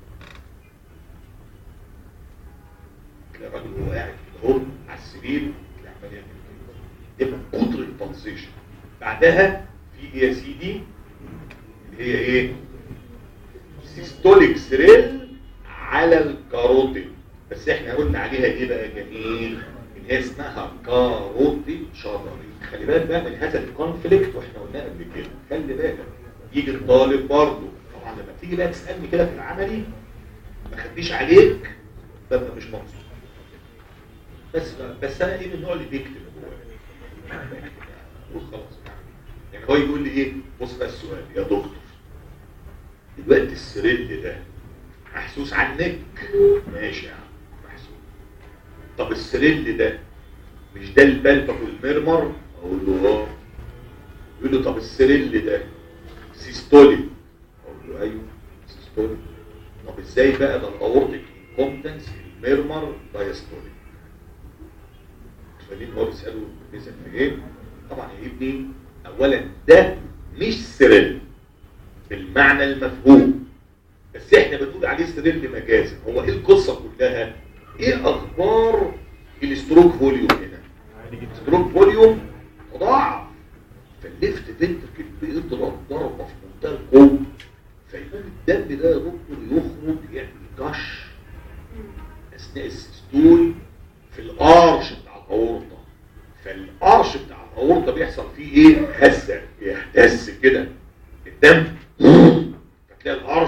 تلاقي الراجل وهو قاعد كده اهو على السرير تلاقي عمال يعمل كده ده من كتر البلسيشن بعدها في ايه يا سيدي اللي هي ايه سيستوليك ثريل على الكاروتيد بس احنا قلنا عليها ايه بقى جميل ان هي اسمها كاروتيد شرري خلي بالك بقى من هذا الكونفليكت واحنا قلناه قبل كده خلي بالك يجي الطالب برضه طبعا لما تيجي بقى تسالني كده في العملي ما خديش عليك ببقى مش مبسوط بس بس انا ايه من النوع اللي بيكتب جواه وخلاص يعني هو يقول لي ايه بص بقى السؤال يا دكتور دلوقتي السريل ده محسوس عنك ماشي يا عم محسوس طب السريل ده مش ده البلبك والمرمر اقول له اه يقول له طب السريل ده سيستولي اقول له ايوه سيستولي طب ازاي بقى ده الاورتيك كومبتنس المرمر دايستولي فاهمين هو بيساله بيسال في ايه طبعا يا ابني اولا ده مش سريل بالمعنى المفهوم بس احنا بنقول عليه سريل مجازا هو ايه القصه كلها ايه اخبار الستروك فوليوم هنا الستروك فوليوم تضاعف فالليفت فنتركل بيضرب ضربه في منتهى القوه فيقوم الدم ده يا دكتور يخرج يعمل جش اثناء السيستول في الارش بتاع الاورطه فالارش بتاع الاورطه بيحصل فيه ايه هزه بيهتز كده الدم فتلاقي الارش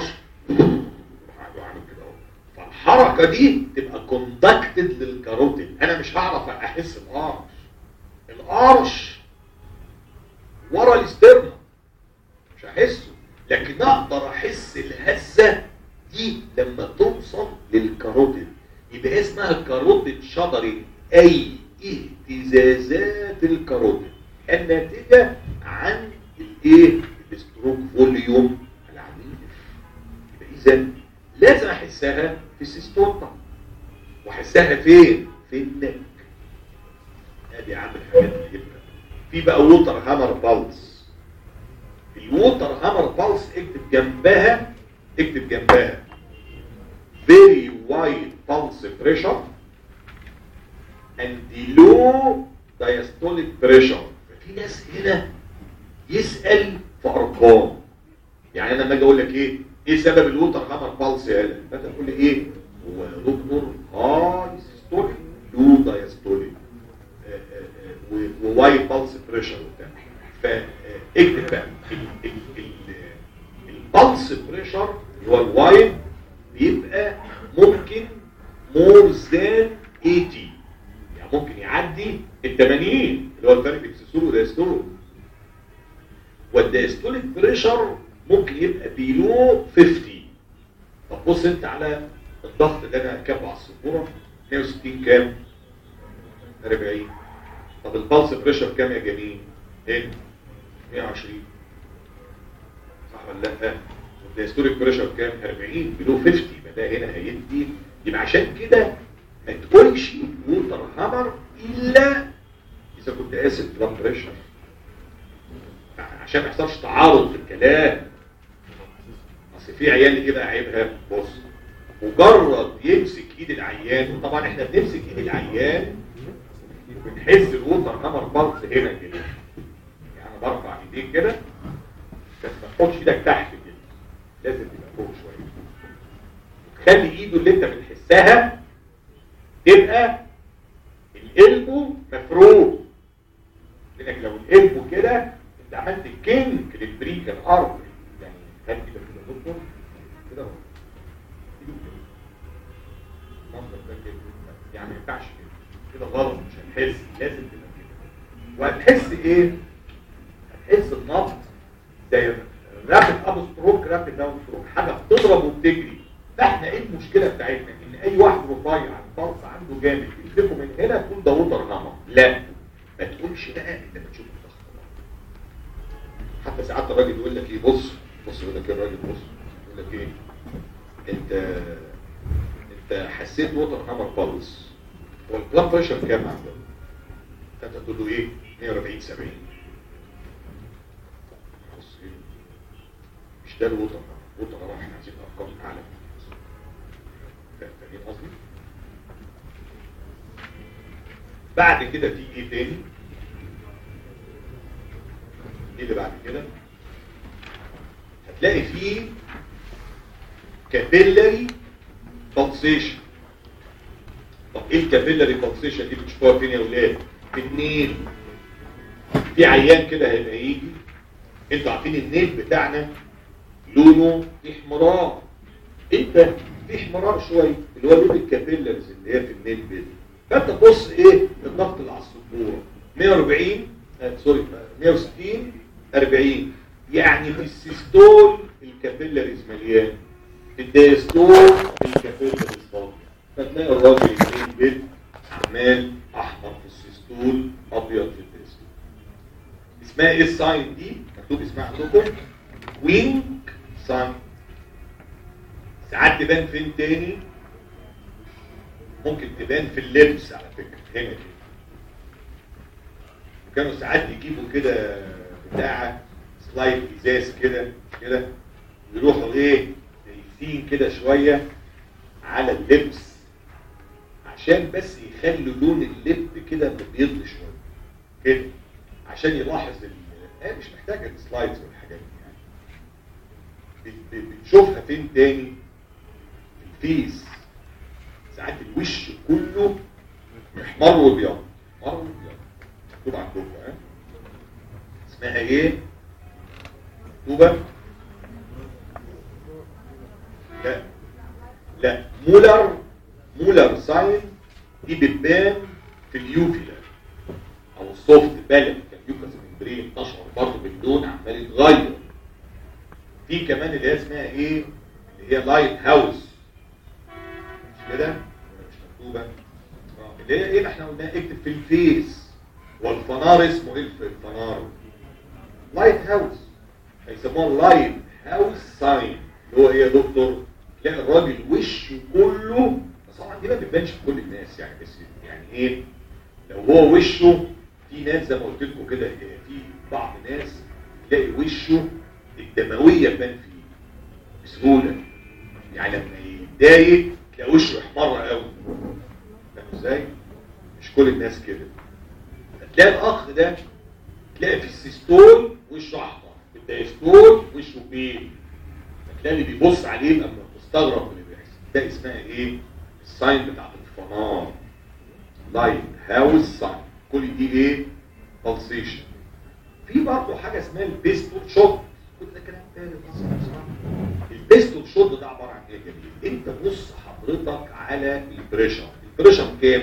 عامل كده اهو فالحركه دي تبقى كوندكتد للكاروتيد انا مش هعرف احس الارش الارش ورا الاسترنا مش هحسه لكن اقدر احس الهزه دي لما توصل للكاروتيد يبقى اسمها الكاروتيد شطري اي اهتزازات الكاروتيد الناتجه عن الايه الستروك فوليوم العنيف يبقى اذا لازم احسها في السيستوتا واحسها فين في النك ادي يا عم الحاجات اللي يبقى في بقى ووتر هامر بالز الووتر هامر بالز اكتب جنبها اكتب جنبها very wide pulse pressure and low diastolic pressure ففي ناس هنا يسأل في ارقام يعني انا لما اجي اقول لك ايه ايه سبب الووتر هامر بالز يا هلا فانت تقول لي ايه هو يا دكتور هاي سيستوليك لو دايستوليك ووايد بالز بريشر وبتاع فاكتب بقى البلس بريشر اللي هو الوايد بيبقى ممكن مور ذان 80 يعني ممكن يعدي ال 80 اللي هو الفرق بين السيستول والدايستول والدايستوليك بريشر ممكن يبقى بيلو 50 طب بص انت على الضغط اللي انا كاتبه على السبوره 160 كام 40 طب البلس بريشر كام يا جميل ايه 120 صح ولا لا والدايستوليك بريشر كام 40 بلو 50 يبقى ده هنا هيدي يبقى عشان كده ما تقولش ووتر هامر الا اذا كنت قاسي بلاد بريشر عشان ما يحصلش تعارض في الكلام اصل في عيال كده عيبها بص مجرد يمسك ايد العيان وطبعا احنا بنمسك ايد العيان بنحس الوتر هامر بالز هنا كده يعني برفع ايديك كده بس ما تحطش ايدك تحت كده لازم تبقى فوق شويه خلي ايده اللي انت بتحسها تبقى القلبه مفروض لانك لو القلبه كده انت عملت كينك للبريكال ارض يعني هات كده كده يا دكتور كده اهو ايده كده المنظر ده كده يعني ما ينفعش كده كده غلط مش هنحس لازم تبقى كده وهتحس ايه؟ هتحس النبض زي رابط اب ستروك رابط داون ستروك حاجه بتضرب وبتجري فاحنا ايه المشكله بتاعتنا ان اي واحد رفيع الفرص عنده جامد يمسكه من هنا تقول ده وتر هامر لا ما تقولش بقى انت بتشوف الضغط حتى ساعات الراجل يقول لك ايه بص بص يقول لك ايه الراجل بص يقول لك ايه انت انت حسيت ووتر هامر بالز هو البلاد بريشر كام عندك فانت تقول له ايه 140 70 بص ايه مش ده الووتر هامر الووتر هامر احنا عايزين ارقام اعلى فاهمين قصدي بعد كده في ايه تاني ايه اللي بعد كده هتلاقي فيه كابيلاري بالسيشن طب ايه الكابيلاري بالسيشن دي بتشوفوها فين يا ولاد في النيل في عيان كده هيبقى يجي انتوا عارفين النيل بتاعنا لونه احمرار انت في احمرار شويه اللي هو لون الكابيلاريز اللي هي في النيل دي فانت تبص ايه الضغط اللي على السبوره 140 آه سوري 160 40 يعني في السيستول الكابيلاريز مليان في الدايستول الكابيلاريز فاضيه فتلاقي الراجل يمين بيت عمال احمر في السيستول ابيض في الدايستول اسمها ايه الساين دي مكتوب اسمها عندكم وينك ساين ساعات تبان فين تاني ممكن تبان في اللبس على فكرة هنا كده وكانوا ساعات يجيبوا كده بتاع سلايد ازاز كده كده يروحوا ايه دايسين كده شوية على اللبس عشان بس يخلوا لون اللب كده مبيض شوية كده عشان يلاحظ ال... آه مش محتاجة السلايدز والحاجات دي يعني بتشوفها فين تاني الفيس ساعات الوش كله محمر وابيض محمر وابيض مكتوب عندكم ها اسمها ايه مكتوبه لا لا مولر مولر ساين دي بتبان في اليوفيلا او السوفت بالك اليوكاس ممبرين تشعر برضه باللون عمال يتغير في كمان اللي هي اسمها ايه اللي هي لايت هاوس كده مش مكتوبه اه اللي هي ايه اللي احنا قلناها اكتب في الفيس والفنار اسمه ايه في الفنار لايت هاوس هيسموها لايت هاوس ساين اللي هو ايه يا دكتور تلاقي الراجل وشه كله بس طبعا دي ما بتبانش في كل الناس يعني بس يعني ايه لو هو وشه في ناس زي ما قلت لكم كده في بعض ناس تلاقي وشه الدمويه تبان فيه بسهوله يعني لما يتضايق تلاقي وشه احمر قوي فاهم ازاي؟ مش كل الناس كده هتلاقي الاخ ده تلاقي في السيستول وشه احمر في الدايستول وشه بيل هتلاقي اللي بيبص عليه يبقى مستغرب من اللي بيحصل ده اسمها ايه؟ الساين بتاعت الفنار لايت هاوس ساين كل دي ايه؟ بلسيشن في برضه حاجه اسمها البيستول شوت كنت ده كلام تاني بس بصراحة. البيستول شوت ده عباره عن ايه يا جميل؟ انت بص حضرتك على البريشر البريشر كام؟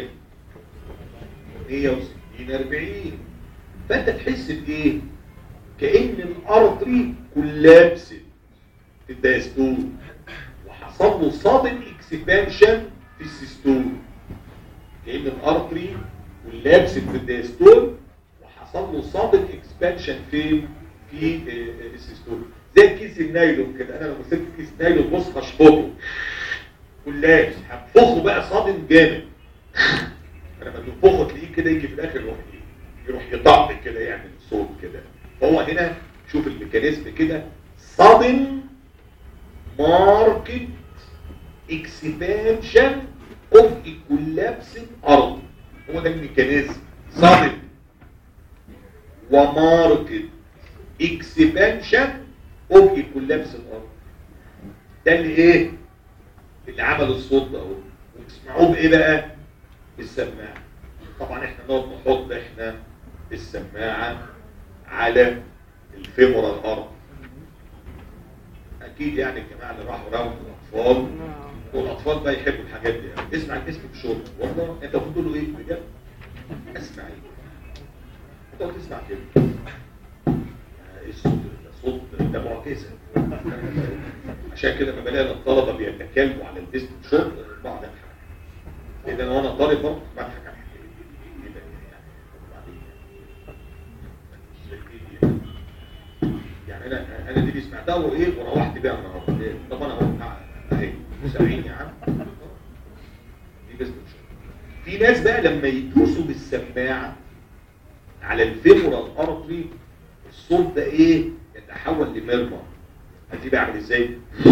160 40 فانت تحس بايه؟ كان الارتري كولابست في الدايستول وحصل له صادم اكسبانشن في السيستول كان الارتري كولابست في الدايستول وحصل له صادم اكسبانشن فين؟ في آه، السيستول زي كيس النايلون كده انا لو مسكت كيس نايلون بص هشفطه كلابس هنفخه بقى صادم جامد فلما تنفخه تلاقيه كده يجي في الاخر يروح ايه؟ يروح يطق كده يعمل صوت كده فهو هنا شوف الميكانيزم كده صادم ماركت اكسبانشن اوف كولابس ارض هو ده الميكانيزم صادم وماركت اكسبانشن اوف كولابس الارض ده اللي ايه اللي عمل الصوت ده اهو وتسمعوه بايه بقى بالسماعه طبعا احنا نقعد نحط احنا السماعه على الفيمورال الارض اكيد يعني الجماعه اللي راحوا راوند الاطفال والاطفال بقى يحبوا الحاجات دي يعني. اسمع الاسم بشرب والله انت المفروض تقول له ايه بجد اسمع ايه انت قلت تسمع كده آه، ايه الصوت ده صوت ده معجزه عشان كده لما بلاقي الطلبه بيتكلموا على الاسم بشرب بعض الحاجات اذا وانا طالب برضه بضحك على الحكايه دي كده يعني وبعدين يعني انا انا دي سمعتها وايه وروحت بيها النهارده إيه؟ طب انا اهو اهي سامعين يا عم دي بس في ناس بقى لما يدوسوا بالسماعه على الفيمورال ارتري الصوت ده ايه يتحول لمرمر هتبقى بقى عامل ازاي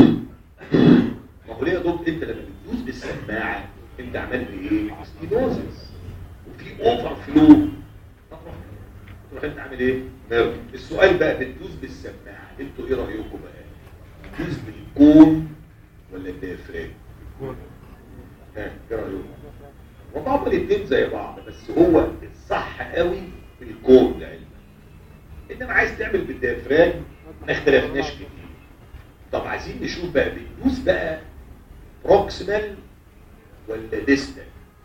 ما هو ليه يا دكتور انت لما بتدوس بالسماعه انت عملت ايه ستينوزس وفي اوفر فلو تروح انت عامل ايه نرم السؤال بقى بتدوس بالسماعه انتوا ايه رايكم بقى تدوس بالكون ولا الديافراجم ها ايه رايكم وطبعا الاثنين زي بعض بس هو الصح قوي بالكون لعلمك انما عايز تعمل بالديافراجم ما اختلفناش كتير طب عايزين نشوف بقى بتدوس بقى بروكسيمال ولا ديستال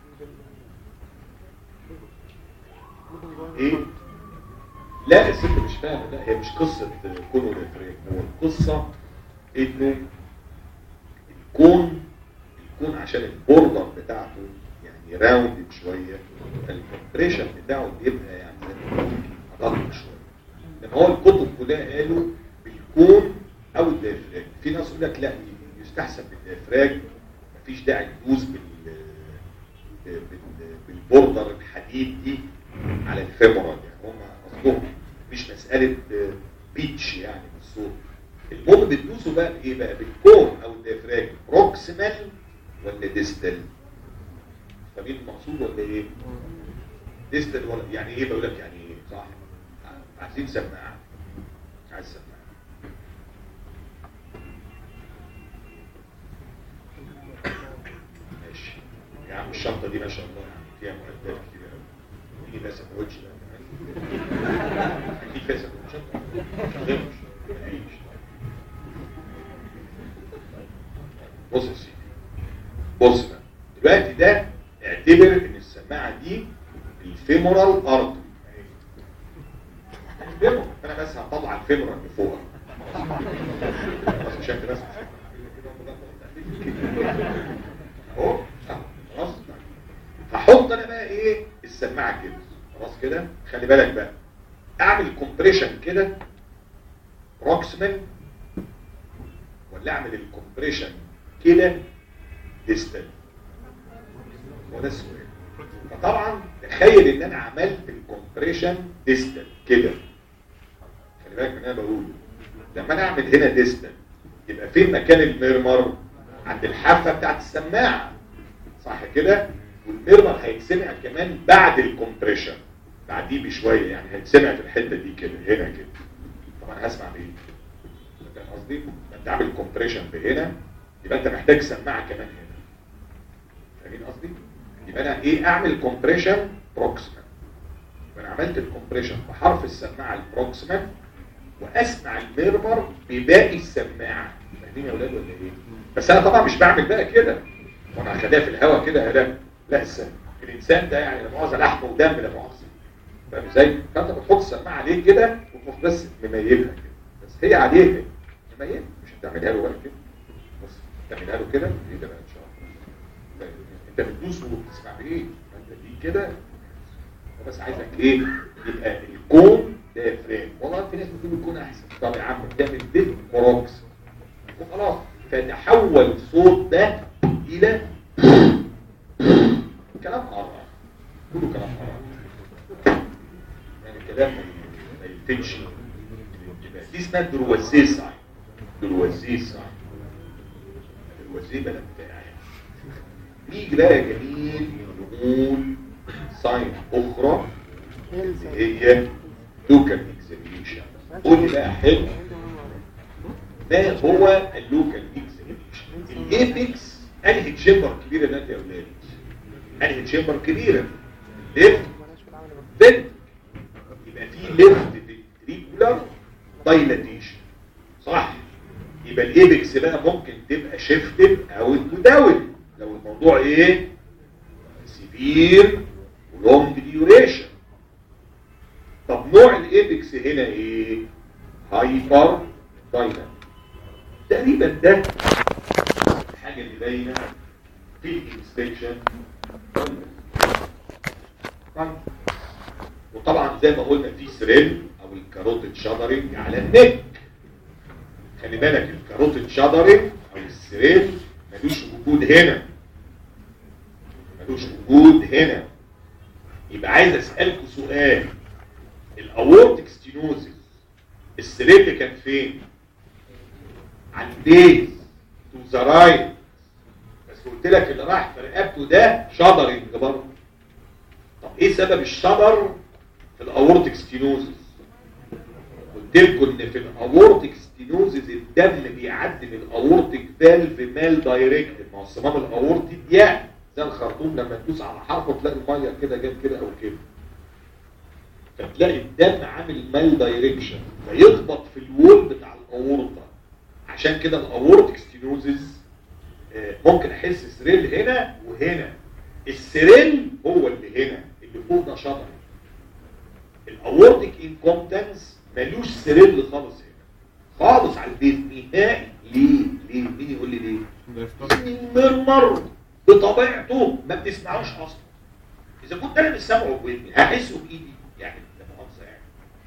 ايه لا الست مش فاهمه لا هي مش قصه كون والافراج هو القصه انه الكون الكون عشان البوردر بتاعته يعني راوند شويه فالكمبريشن بتاعه بيبقى يعني ادق شويه لما هو الكتب كلها قالوا بالكون او الديافراج في ناس يقول لك لا يستحسن بالديافراج مفيش داعي تدوس بال بال- بالبوردر الحديد دي على الفيمورال يعني هم قصدهم مش مساله بيتش يعني بالصوت المهم بتدوسوا بقى بايه بقى بالكون او الديافراج بروكسيمال ولا ديستال فاهمين المقصود ولا ايه ديستال ولا يعني ايه بقول لك يعني ايه صح عايزين سماعه عايز سماعه ماشي يا عم الشنطه دي ما شاء الله يعني فيها معدات كتير قوي تيجي بقى سندوتش بقى كمان اكيد فيها سندوتشات غير مفيش بص يا سيدي بص بقى دلوقتي ده اعتبر ان السماعه دي الفيمورال ارض الفيمورال انا بس هطلع الفيمورال لفوق بس عشان كده بس اهو احط انا بقى ايه السماعه كده خلاص كده خلي بالك بقى اعمل كومبريشن كده بروكسيمال ولا اعمل الكومبريشن كده ديستال هو ده السؤال فطبعا تخيل ان انا عملت الكومبريشن ديستال كده خلي بالك من اللي انا بقوله لما انا اعمل هنا ديستال يبقى فين مكان الميرمر عند الحافه بتاعت السماعه صح كده والميرمر هيتسمع كمان بعد الكومبريشن بعديه بشويه يعني هيتسمع في الحته دي كده هنا كده طبعا هسمع بايه فاهم قصدي انت عامل كومبريشن بهنا يبقى انت محتاج سماعه كمان هنا فاهمين قصدي يبقى انا ايه اعمل كومبريشن بروكسيمال وانا عملت الكومبريشن بحرف السماعه البروكسيمال واسمع الميرمر بباقي السماعه فاهمين يا اولاد ولا ايه بس انا طبعا مش بعمل بقى كده وانا هخليها في الهواء كده لا لا السم. الانسان ده يعني لا مؤاخذه لحم ودم لا مؤاخذه فاهم ازاي فانت بتحط السماعه عليه كده وتروح بس مميلها كده بس هي عليه مميل مش هتعملها له بقى كده بس تعملها له كده ايه ده بقى ان شاء الله انت بتدوس وبتسمع بايه انت دي كده بس عايزك ايه يبقى الكون ده فريم والله في ناس بتقول الكون احسن طب يا عم تعمل ديت مراكس وخلاص فتحول الصوت ده الى كلام قرار كله كلام قرار يعني كلام ما يلتنش دي اسمها دروازيه ساين دروازيه ساين دروازيه بلد بتاعي نيجي بقى يا جميل نقول ساين اخرى اللي هي لوكال اكزامينيشن قول لي بقى حلو ما هو اللوكال اكزامينيشن الايبكس انهي تشامبر كبيره ده يا اولاد انهي تشامبر كبيره ليفت بنت يبقى في ليفت فينتريكولار دايلاتيشن صح يبقى الايبكس بقى ممكن تبقى شيفتد او مداول لو الموضوع ايه سيفير ولونج ديوريشن طب نوع الايبكس هنا ايه هايبر دايناميك تقريبا ده الحاجه اللي باينه في الانسبكشن طيب وطبعا زي ما قلنا في سريل او الكاروتيد شادرنج على النك خلي بالك الكاروتيد شادرنج او السريل ملوش وجود هنا ملوش وجود هنا يبقى عايز اسالكم سؤال الاورتيك ستينوزيس السريل كان فين على البيز تو ذا رايت بس قلت لك اللي راح في رقبته ده شدرنج برضه طب ايه سبب الشدر في الاورتيك ستينوزيس قلت لكم ان في الاورتيك ستينوزيس الدم بيعدي من الاورتيك فالف مال دايركت ما هو الصمام الاورتي ضيق زي الخرطوم لما تدوس على حرفه تلاقي الميه كده جت كده او كده فتلاقي الدم عامل مال دايركشن فيخبط في الوول بتاع الاورطه عشان كده الاورتيك ستينوزيس ممكن احس سريل هنا وهنا السريل هو اللي هنا اللي فوق ده شطر الاورتيك انكومبتنس ملوش سريل خالص هنا خالص على البيت نهائي ليه ليه مين يقول لي ليه ان المرمر بطبيعته ما بتسمعوش اصلا اذا كنت انا مش سامعه بودني هحسه بايدي يعني ده مؤاخذه يعني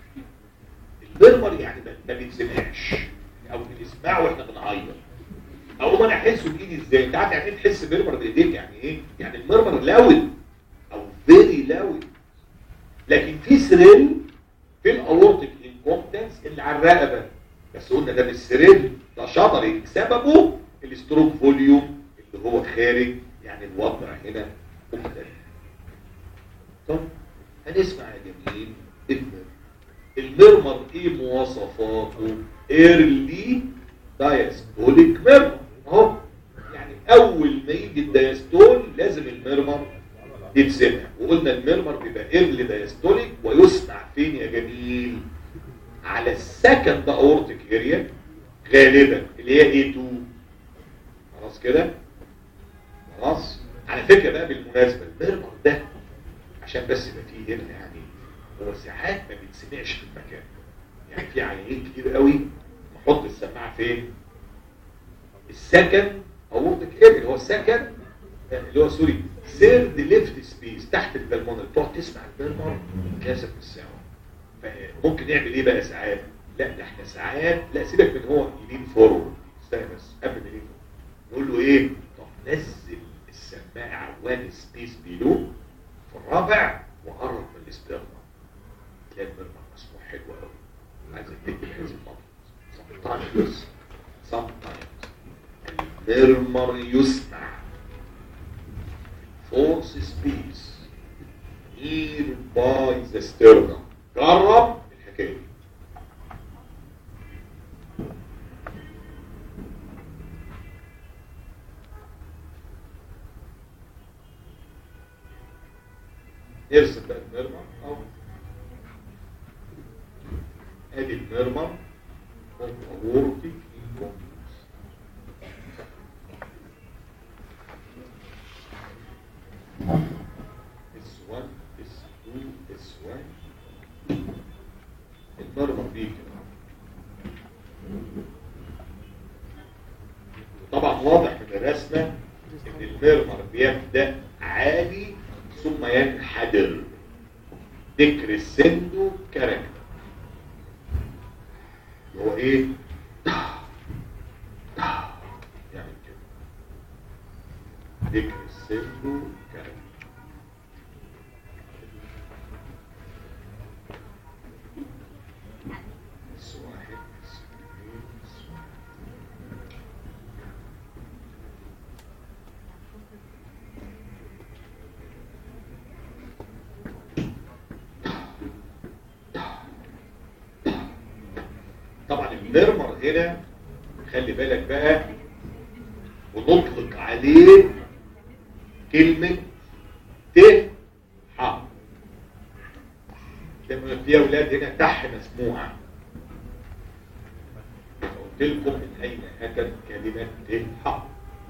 المرمر يعني ما بيتسمعش او بنسمعه واحنا بنعيط او انا احسه بايدي ازاي انت عارف يعني ايه تحس مرمر بايديك يعني ايه يعني المرمر لاود او فيري لاود لكن في سريل في الاورتيك انكومبتنس اللي على الرقبه بس قلنا ده مش سريل ده شطري سببه الاستروك فوليوم اللي هو خارج يعني الوضع هنا مختلف طب هنسمع يا جميل المرمر المرمر ايه مواصفاته ايرلي دايستوليك ميرمر اهو يعني اول ما يجي الدايستول لازم الميرمر يتسمع وقلنا الميرمر بيبقى ايرلي دايستوليك ويسمع فين يا جميل على السكند اورتيك اريا غالبا اللي هي اي 2 خلاص كده خلاص على فكره بقى بالمناسبه الميرمر ده عشان بس يبقى فيه هنا يعني هو ساعات ما بيتسمعش في المكان يعني في عيانين كتير قوي نحط السماعه فين السكن اورتك ايه اللي هو السكن اللي هو سوري سيرد ليفت سبيس تحت البلمونر تقعد تسمع البلمونر كاسف الساعه فممكن نعمل ايه بقى ساعات لا ده احنا ساعات لا سيبك من هو يلين فورورد استنى بس قبل ما يلين نقول له ايه طب نزل السماعه وان سبيس بيلو في الرابع وقرب من الاسترنا تلاقي المرمى مسموع حلو قوي عايزك تكتب هذه النقطه sometimes sometimes المرمر يسمع force space nearby the sternum جرب الحكايه دي ارسم بقى المرمر او ادي المرمر اورتيك انكومبلكس اس 1 اس 2 اس 1 المرمر دي كده طبعا واضح من الرسمه ان المرمر بيبدا عالي ثم ينحدر ديكريسندو كاركتر هو ايه يعني كده ديكريسندو كاركتر اس واحد اس اثنين اس واحد طبعا المرمر هنا خلي بالك بقى ونطلق عليه كلمة ت ح لما في اولاد هنا تح مسموعة قلت لكم من اين اتت كلمة ت ح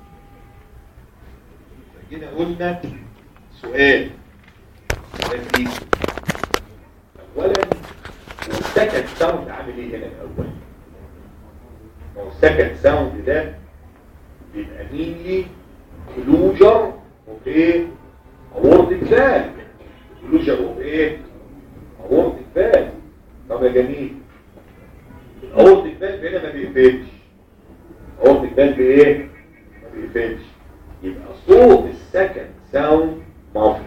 فجينا قلنا سؤال سؤال ليكم اولا السكند ساوند عامل ايه هنا الاول ما هو السكند ساوند ده بيبقى مين لي كلوجر اوف ايه اورد فال كلوجر اوف ايه اورد فال طب يا جميل الاورد فال هنا ما بيقفلش اورد فال بايه ما بيقفلش يبقى صوت السكند ساوند مافل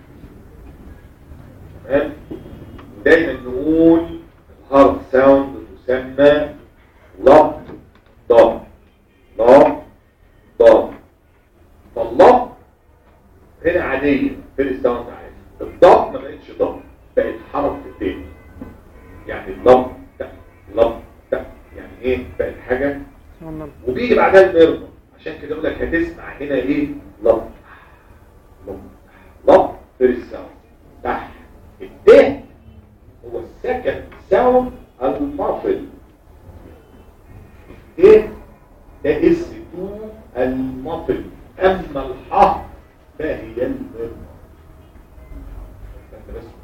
تمام دايما نقول الهارد ساوند تسمى لب ضب لب ضب فاللب هنا عادية في الساوند عادي الضب ما بقتش ضب بقت حرف تاني يعني اللب تك لب تك يعني ايه بقت حاجة وبيجي بعدها المرمى عشان كده اقول لك هتسمع هنا ايه لب لب لب في الساوند تحت الت هو السكند ساوند المافل ايه ده اس 2 المافل اما الح فهي المرمى انت بس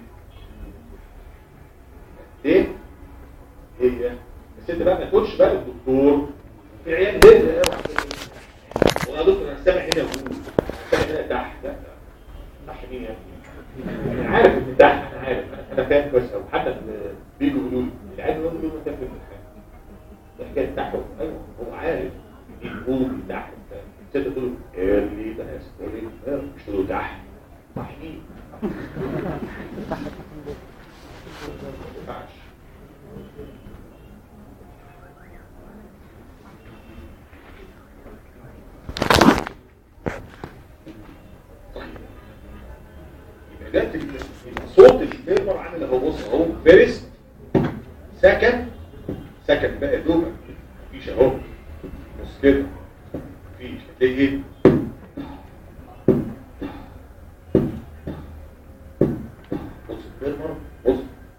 ايه هي بس انت بقى ما تقولش بقى للدكتور في عيال هنا والله يا دكتور انا سامع هنا فوق سامع هنا تحت لا لا تحت مين يا ابني انا عارف ان تحت انا عارف انا فاهم كويس قوي حتى بيجوا يقولوا لي العيال يقولوا لي انت في الحاجه ده حكايه تحت ايوه هو عارف دي فوق تحت انت تقول ايرلي ده اسبوري مش تقول تحت صحيح ما ينفعش يبقى ده في يبقى صوت الفيرمر عامل اهو بص اهو فيرست سكند سكند بقى دوبك مفيش اهو بص كده مفيش هتلاقي ايه بص الفيرمر بص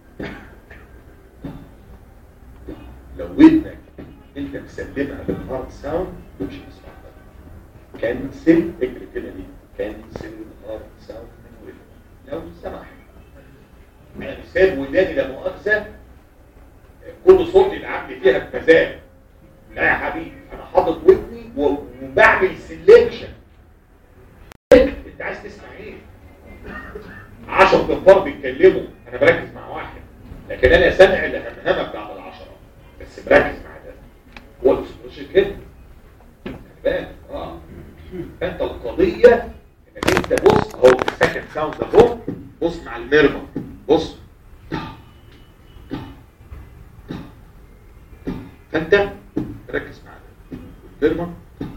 لو ودنك انت مسلمها بالهارد ساوند مش هتسمع ده كنسل اكتب كده دي كنسل الهارد ساوند من ودنك لو سمح انا مش سايب وداني لا مؤاخذه كل صوت يلعب لي فيها بمزاج لا يا حبيبي انا حاطط ودني و- وبعمل سيلكشن انت عايز 10 تنفار بيتكلموا انا بركز مع واحد لكن انا سامع الهمهمه بتاعت العشره بس بركز مع ده هو الاستراتيجي كده خلي بالك اه فانت القضيه انك انت بص اهو السكند ساوند اهو بص مع الميرمر بص فانت ركز مع ده الميرمر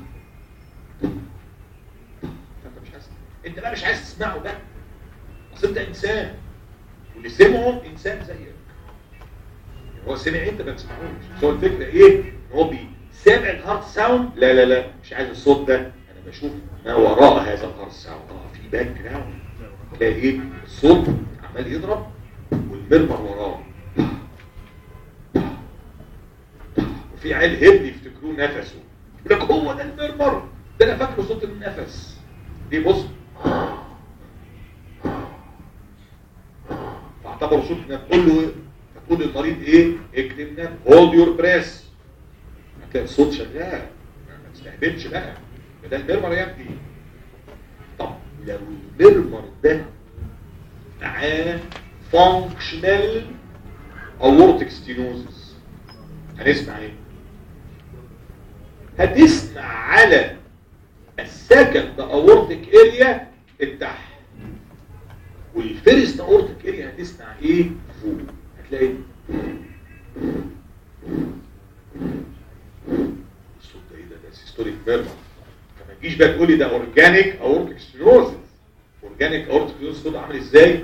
فانت مش عايز انت بقى مش عايز تسمعه ده اصل انت انسان واللي سمعه انسان زيك يعني هو سمع انت ما تسمعوش بس هو الفكره ايه ان هو بيسمع الهارت ساوند لا لا لا مش عايز الصوت ده انا بشوف ما وراء هذا الهارت ساوند اه في باك جراوند تلاقي ايه الصوت عمال يضرب والمرمر وراه وفي عيال هبل يفتكروه نفسه يقول لك هو ده المرمر ده انا فاكره صوت النفس دي بص فاعتبر صوت نفس قول له تقول للمريض ايه اكتب نفس هولد يور بريس هتلاقي الصوت شغال ما تستهبلش بقى ده المرمر يا ابني طب لو المرمر ده معاه فانكشنال اورتيك ستينوزس هنسمع ايه هتسمع على السكند اورتيك اريا التحت والفيرست اورتيك اريا هتسمع ايه فوق هتلاقي الصوت ده ايه ده ده سيستوليك ميرمر فما تجيش بقى تقول لي ده اورجانيك اورتيك ستينوزس اورجانيك اورتيك ستينوزس صوته عامل ازاي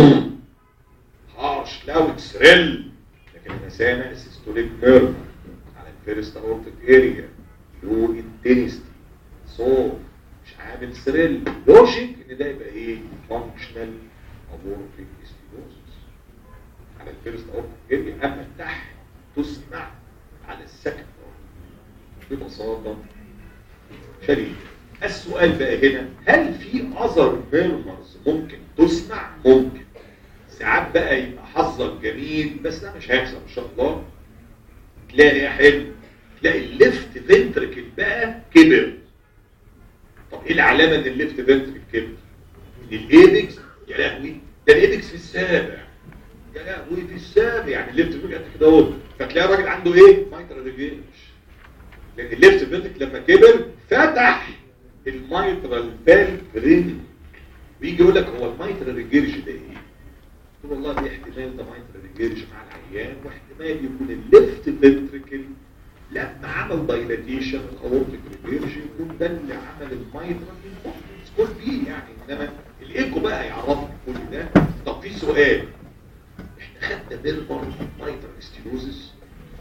هارش لاود سريل لكن انا سامع سيستوليك ميرمر على الفيرست اورتيك اريا لو انتنستي صوت مش عامل سريل لوجيك ان ده يبقى ايه فانكشنال اورتيك ستينوزس على الفيرست اورتيك اريا اما تحت تسمع على السكند ببساطه شديده السؤال بقى هنا هل في اذر ميرمرز ممكن تسمع ممكن ساعات بقى يبقى حظك جميل بس ده مش هيحصل ان شاء الله تلاقي يا حلو تلاقي الليفت فنتركل بقى كبر طب ايه العلامه ان الليفت فنتركل كبر الايبكس يا لهوي ده الايبكس في السابع يا لهوي في السابع يعني الليفت فنتركل قد كده اهو فتلاقي الراجل عنده ايه مايترال ريجيش لان الليفت فنتركل لما كبر فتح المايترال فالف رينج ويجي يقول لك هو المايترال ريجيرش ده ايه قلت والله دي احتمال ده مايترال ريجيرش مع العيان واحتمال يكون الليفت فنتركل لما عمل دايلاتيشن الاورتيك ريجيرش يكون ده اللي عمل المايترال كل دي يعني انما الايكو بقى يعرفك كل ده طب في سؤال احنا خدنا ميرمر مايترال ستينوزس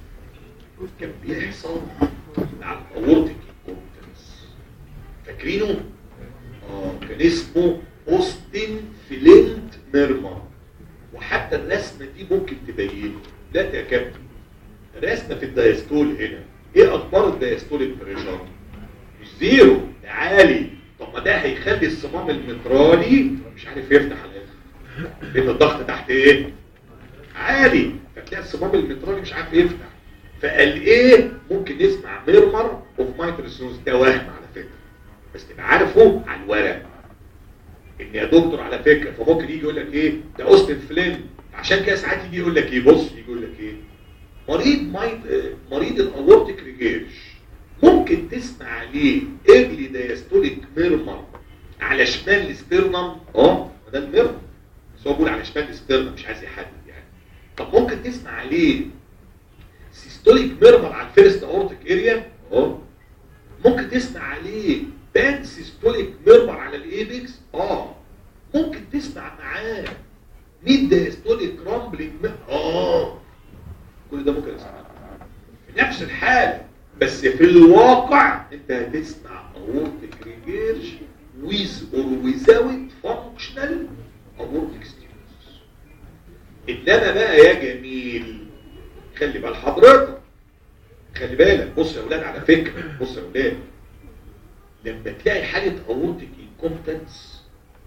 كان بيحصل مع الاورتيك كونتنس فاكرينه اه كان اسمه اوستن فلينت ميرمر وحتى الرسمه دي ممكن تبينه لا يا كابتن رسمه في الدايستول هنا ايه اخبار الدايستوليك بريشر مش زيرو ده عالي طب ما ده هيخلي الصمام المترالي مش عارف يفتح على الاخر لان الضغط تحت ايه عالي فتلاقي الصمام المترالي مش عارف يفتح فقال ايه ممكن نسمع ميرمر اوف مايترسوس ده وهم على فكره بس تبقى عارفه على الورق ان يا دكتور على فكره فممكن يجي يقول لك ايه ده اوستن فلين عشان كده ساعات يجي يقول لك ايه بص يجي يقول لك ايه مريض مايت مريض الاورتيك ريجيرش ممكن تسمع عليه اجلي دايستوليك ميرمر على شمال الستيرنم اه ده الميرمر بس هو بيقول على شمال الستيرنم مش عايز يحدد يعني طب ممكن تسمع عليه سيستوليك ميرمر على الفيرست اورتيك اريا اه ممكن تسمع عليه بان سيستوليك ميرمر على الايبكس اه ممكن تسمع معاه ميد دايستوليك رامبلينج اه كل ده ممكن تسمعه في نفس الحالة بس في الواقع انت هتسمع اورتيك ريجيرش with or without functional aortic stimulus انما بقى يا جميل خلي بال حضرتك خلي بالك بص يا اولاد على فكره بص يا اولاد لما تلاقي حاله اورتيك انكومبتنس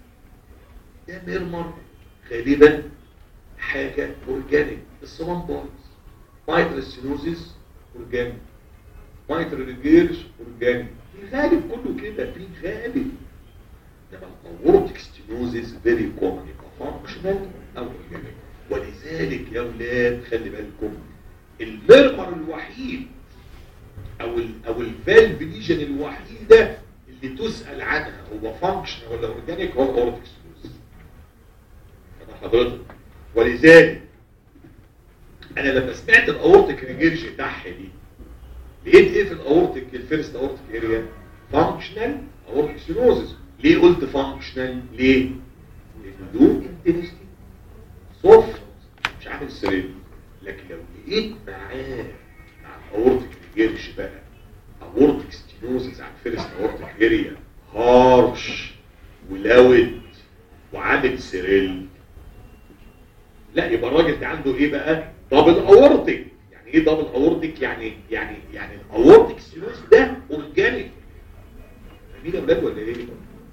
ده ميرمر غالبا حاجه اورجانيك الصمام بايظ مايترال سينوزيس اورجانيك مايترال ريجيرش اورجانيك في الغالب كله كده في الغالب انما الاورتيك ستينوزيس فيري كومن يبقى فانكشنال او اورجانيك ولذلك يا اولاد خلي بالكم المرمر الوحيد او ال او الفالف ليجن الوحيده اللي تسال عنها هو فانكشن ولا اورجانيك هو الاورتيك ستينوزيس انا حضرتك ولذلك انا لما سمعت الاورتيك ريجيرج بتاعها دي لقيت ايه في الاورتيك الفيرست اورتيك اريا فانكشنال اورتيك ستينوزيس ليه قلت فانكشنال ليه لو انتنستي سوفت مش عامل سرير لكن لو لقيت معاه مع الاورتيك ريجيرج بقى اورتيك ستينوزيس على الفيرست اورتيك اريا هارش ولاود وعامل سيريل لا يبقى الراجل ده عنده ايه بقى دبل اورتيك يعني ايه دبل اورتيك يعني يعني يعني الاورتيك ستينوز ده اورجانيك فاهمين يا ولاد ولا ايه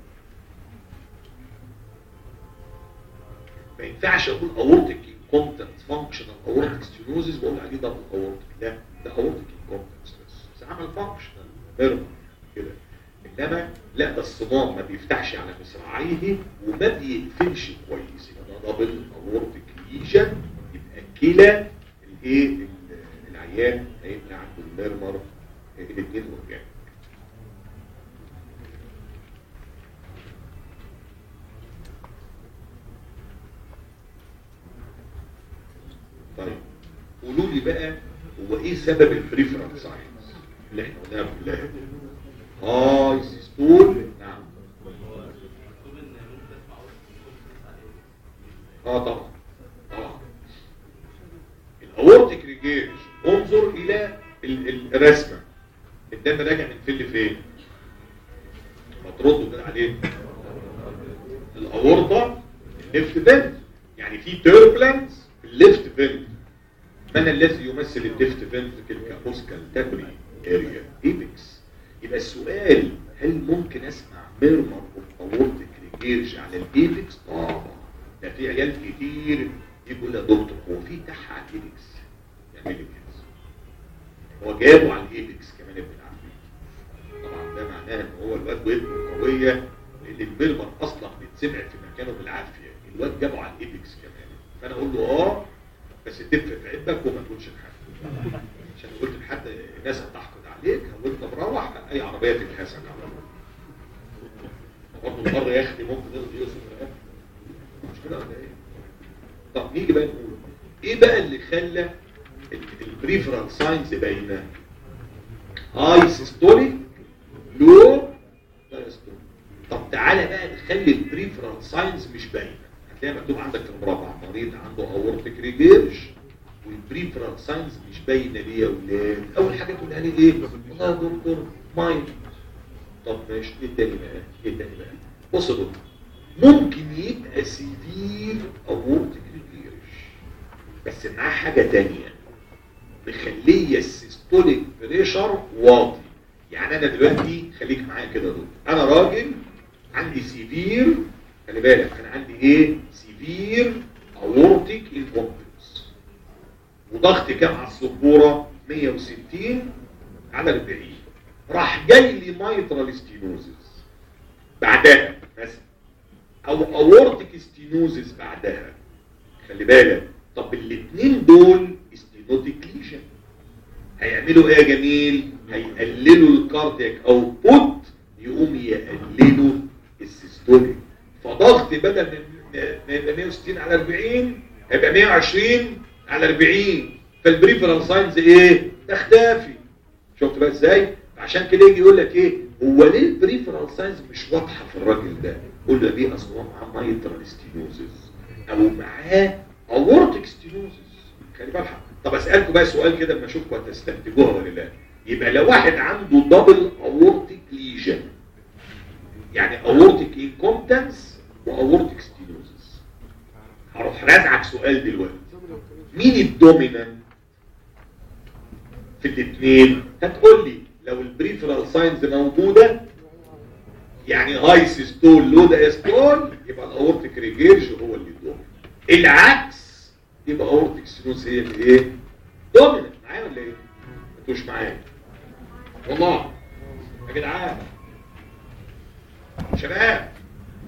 ما ينفعش اقول اورتيك كونتنت فانكشنال اورتيك ستينوزيس بقول عليه دبل اورتيك لا ده اورتيك كونتنت بس بس عمل فانكشنال نيرمال كده انما لا ده الصمام ما بيفتحش على مصراعيه وما بيقفلش كويس يبقى ده دبل اورتيك ليجن يبقى كلا الايه العيان هيبقى عنده الميرمر الاثنين اورجانيك طيب قولوا لي بقى هو ايه سبب البريفرال ساينس اللي احنا قلناها كلها هاي سيستول نعم اه طبعا طبعا الاورتيك ريجيج انظر الى ال- ال- الرسمه الدم راجع من فين لفين ما تردوا كده عليه الاورطه الليفت فينت يعني في تيربلنس في الليفت فينت من الذي يمثل الليفت فينتركل كابوسكال تابري اريا ايبكس يبقى السؤال هل ممكن اسمع ميرمر اوف اورتيك ريجيرج على الايبكس طبعا ده في عيال كتير يقول يا دكتور هو في تحت على الايبكس يعمل لي كده هو جابه على الايبكس كمان ابن العفريت طبعا ده معناه ان هو الواد ودنه قويه لان الميرمر اصلا بيتسمع في مكانه بالعافيه الواد جابه على الايبكس كمان فانا اقول له اه بس تفرق في عبك وما تقولش لحد عشان قلت لحد ناس هتحقد عليك وانت مروح اي عربيه تتهزك على طول برضه المره يا اختي ممكن يقضي يوسف رقبتك. مش كده ولا ايه؟ طب نيجي بقى نقول ايه بقى اللي خلى البريفرال ساينز باينه؟ هاي سيستوليك لو دايستوليك طب تعالى بقى نخلي البريفرال ساينز مش باينه هتلاقي مكتوب عندك في المربع مريض عنده اورتيك ريجيرج والبريفرال ساينز مش باينه ليه يا ولاد اول حاجه تقولها لي ايه والله يا دكتور مايند طب ماشي ايه تاني بقى ايه تاني بقى بص يا دكتور ممكن يبقى سيفير اورتيك ريجيرج بس معاه حاجه تانية مخليه السيستوليك بريشر واطي يعني انا دلوقتي خليك معايا كده يا دكتور انا راجل عندي سيفير خلي بالك انا عندي ايه سيفير اورتيك انكومبتنس وضغط كام على السبوره 160 على 40 راح جاي لي مايترال ستينوزس بعدها مثلا او اورتيك ستينوزس بعدها خلي بالك طب الاثنين دول ستينوتيك ليجن هيعملوا ايه يا جميل هيقللوا الكاردياك اوتبوت يقوم يقللوا السيستوليك فضغط بدل من ما يبقى 160 على 40 هيبقى 120 على 40 فالبريفرال ساينز ايه تختفي شفت بقى ازاي عشان كده يجي يقول لك ايه هو ليه البريفرال ساينز مش واضحه في الراجل ده قول له دي اصل هو معاه مايترال ستينوزس او معاه اورتيك ستينوزس خلي بالك طب اسالكم بقى سؤال كده اما اشوفكم هتستنتجوها ولا لا يبقى لو واحد عنده دبل اورتيك ليجن يعني اورتيك انكومبتنس واورتيك ستينوزس هروح رازعك سؤال دلوقتي مين الدومينانت في الاثنين هتقول لي لو البريفرال ساينز موجوده يعني هاي سيستول لو دايستول يبقى الاورتيك ريجيرج هو اللي دومينانت العكس يبقى اورتيك ستينوز هي اللي ايه دومينانت معايا ولا ايه انتوش معايا والله يا جدعان شباب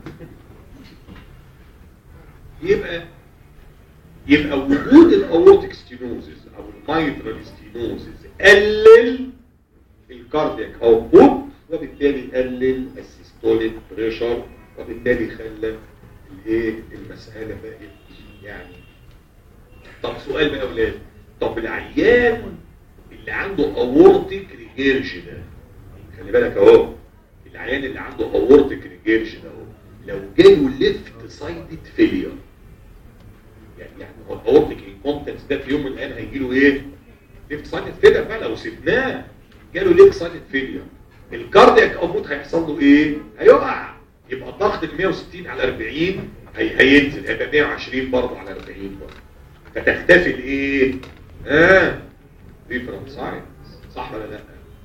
يبقى يبقى وجود الاورتيك ستينوزز او المايترال ستينوزز قلل الكاردياك اوتبوت وبالتالي قلل السيستوليك بريشر وبالتالي خلى الايه المساله بقت يعني طب سؤال بقى يا اولاد طب العيان اللي عنده اورتيك ريجيرج ده خلي بالك اهو العيان اللي عنده اورتيك ريجيرج ده اهو لو جاله ليفت سايدد فيلير يعني يعني هو الاورتيك انكونتنس ده في يوم من الايام هيجي له ايه؟ ليفت سايدد فيلير بقى لو سبناه جاله ليفت سايدد فيلير الكاردياك اوتبوت هيحصل له ايه؟ هيقع يبقى الضغط ال 160 على 40 هي هينزل هيبقى 120 برضه على 40 برضه فتختفي الايه؟ اه ريفرنس ساينس صح ولا لا؟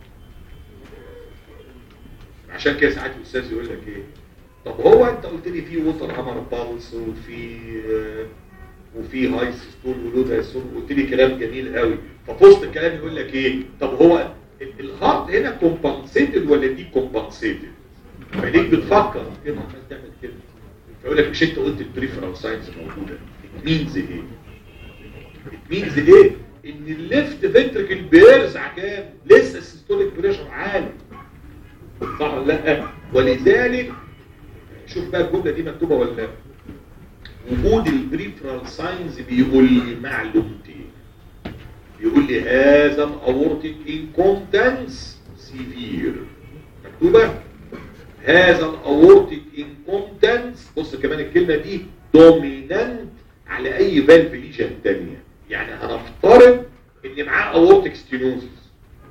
عشان كده ساعات الاستاذ يقول لك ايه؟ طب هو انت قلت لي في ووتر هامر بالس وفي آه، وفي هاي سيستول ولو دايستول قلت لي كلام جميل قوي ففي وسط الكلام يقول لك ايه؟ طب هو ال- الهارت هنا كومبنسيتد ولا دي كومبنسيتد؟ فليك بتفكر كده عمال تعمل كده فيقول لك مش انت قلت البريفرال ساينس موجوده مينز ايه؟ مينز ايه؟ ان الليفت فنتركل بيرزع كام؟ لسه السيستوليك بريشر عالي صح ولا لا؟ ولذلك شوف بقى الجمله دي مكتوبه ولا لا؟ وجود البريفرال ساينز بيقول لي معلومتين بيقول لي هذا الاورتيك انكومتنس سيفير مكتوبه هذا الاورتيك انكومتنس بص كمان الكلمه دي دومينانت على اي فالف ليجن تانية يعني هنفترض ان معاه اورتيك ستينوزس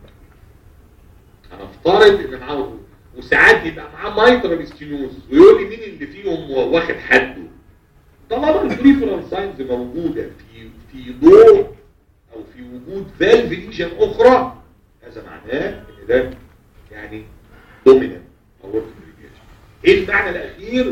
هنفترض ان معاه وساعات يبقى معاه مايترال ستينوزس ويقول لي مين اللي فيهم واخد حده طالما البريفرال ساينز موجوده في في ضوء او في وجود فالف ليجن اخرى هذا معناه ان ده يعني دومينانت او ايه المعنى الاخير